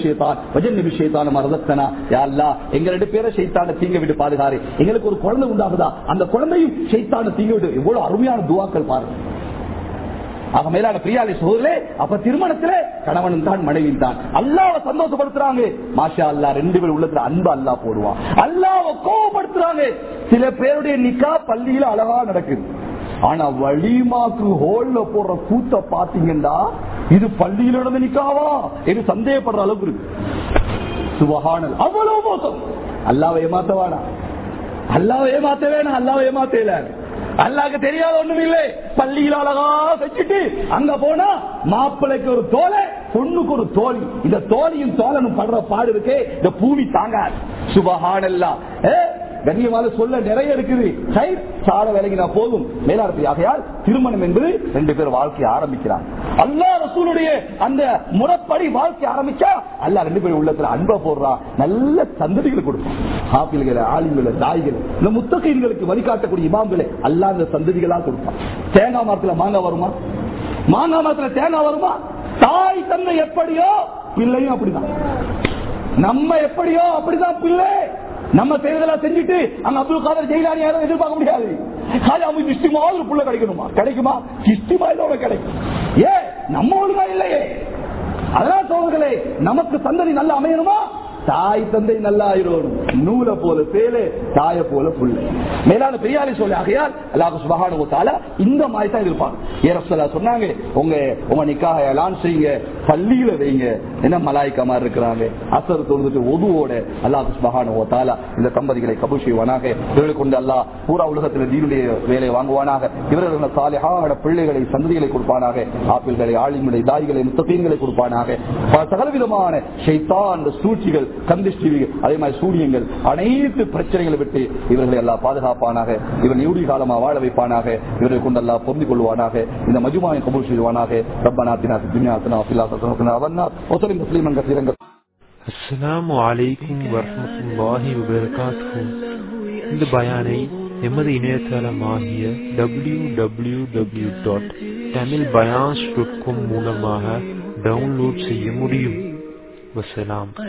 எங்க ரெண்டு பேரை சைத்தான தீங்க விட்டு பாதுகாரு எங்களுக்கு ஒரு குழந்தை உண்டாகுதா அந்த குழந்தையும் சைத்தான தீங்க விட்டு எவ்வளவு அருமையான துவாக்கள் பாருங்க ஆக மேலான பிரியாளி சோதரே அப்ப திருமணத்துல கணவனும் தான் மனைவியும் தான் அல்லாவை சந்தோஷப்படுத்துறாங்க மாஷா அல்லா ரெண்டு பேர் உள்ளத்துல அன்பு அல்லா போடுவான் அல்லாவை கோவப்படுத்துறாங்க சில பேருடைய நிக்கா பள்ளியில அழகா நடக்குது ஆனா வலிமாக்கு ஹோல்ல போடுற கூத்த பாத்தீங்கன்னா இது பள்ளியில நடந்த நிக்காவா என்று சந்தேகப்படுற அளவுக்கு இருக்கு சுபஹானல் அவ்வளவு மோசம் அல்லாவை ஏமாத்தவானா அல்லாவை ஏமாத்த வேணாம் அல்லாவை ஏமாத்த அல்லாக்கு தெரியாத ஒண்ணும் இல்லை பள்ளியில் அழகா வச்சுட்டு அங்க போனா மாப்பிள்ளைக்கு ஒரு தோலை பொண்ணுக்கு ஒரு தோழி இந்த தோழியும் தோழனும் படுற பாடு இருக்கே இந்த பூமி தாங்காது சுபஹானல்லா கண்ணியமான சொல்ல நிறைய இருக்குது கை சாட விலகினா போதும் மேலாரத்தை ஆகையால் திருமணம் என்பது ரெண்டு பேர் வாழ்க்கையை ஆரம்பிக்கிறாங்க அல்லா ரசூலுடைய அந்த முறைப்படி வாழ்க்கை ஆரம்பிச்சா அல்லா ரெண்டு பேரும் உள்ளத்துல அன்பை போடுறான் நல்ல சந்ததிகளை கொடுப்பான் ஆப்பிள்களை ஆளுங்களை தாய்களை இந்த முத்தகைகளுக்கு வழிகாட்டக்கூடிய இமாம்களை அல்லா இந்த சந்ததிகளா கொடுப்பான் தேங்காய் மரத்துல மாங்காய் வருமா மாங்காய் மரத்துல தேங்காய் வருமா தாய் தந்தை எப்படியோ பிள்ளையும் அப்படிதான் நம்ம எப்படியோ அப்படிதான் பிள்ளை நம்ம தேர்தலா செஞ்சுட்டு அங்க அப்துல் காதர் ஜெயிலானி யாரும் எதிர்பார்க்க முடியாது காஜாமி கிஷ்டிமா ஒரு புள்ள கிடைக்கணுமா கிடைக்குமா கிஷ்டிமா இதோட கிடைக்கும் ஏ நம்ம ஒழுங்கா இல்லையே அதனால சோழர்களே நமக்கு சந்ததி நல்லா அமையணுமா தாய் தந்தை நல்லா ஆயிரும் நூலை போல சேலை தாய போல புள்ள மேலான பெரியாரி சொல்லி ஆகையால் அல்லாஹ் சுபகான இந்த மாதிரி தான் இருப்பாங்க ஏரப்சலா சொன்னாங்க உங்க உங்க நிக்காக எல்லாம் செய்யுங்க பள்ளியில வைங்க என்ன மலாய்க்கா மாதிரி இருக்கிறாங்க அசர் தொழுதுட்டு ஒதுவோட அல்லாஹ் சுபஹானஹு வ தஆலா இந்த தம்பதிகளை கபூல் செய்வானாக இவர்களை கொண்டு அல்லாஹ் பூரா உலகத்தில் தீனுடைய வேலையை வாங்குவானாக இவர்கள் சாலிஹான பிள்ளைகளை சந்ததிகளை கொடுப்பானாக ஆப்பிள்களை ஆளுங்களை தாய்களை முத்தீன்களை கொடுப்பானாக பல சகலவிதமான ஷைத்தான் சூழ்ச்சிகள் கந்திஷ்டிவிகள் அதே மாதிரி சூரியங்கள் அனைத்து பிரச்சனைகளை விட்டு இவர்களை எல்லாம் பாதுகாப்பானாக இவர்கள் நீடி காலமா வாழ வைப்பானாக இவர்களை கொண்டு எல்லாம் பொருந்திக் கொள்வானாக இந்த மஜுமாவை கபூல் செய்வானாக ரப்பனா தினா துன்யா ஹசனா ஃபில் ஆஹிரத்தி ஹசனா வன்னா வஸல்லிம் தஸ்லீமன் கஸீரன் அஸ்ஸலாமு அலைக்கும் வரஹ்மத்துல்லாஹி வபரகாத்துஹு இந்த பயானை எமது இணையதளமாகிய W W W dot Tamil பயான்ஸ் டாட் காம் மூலமாக டவுன்லோட் செய்ய முடியும் வசலாம்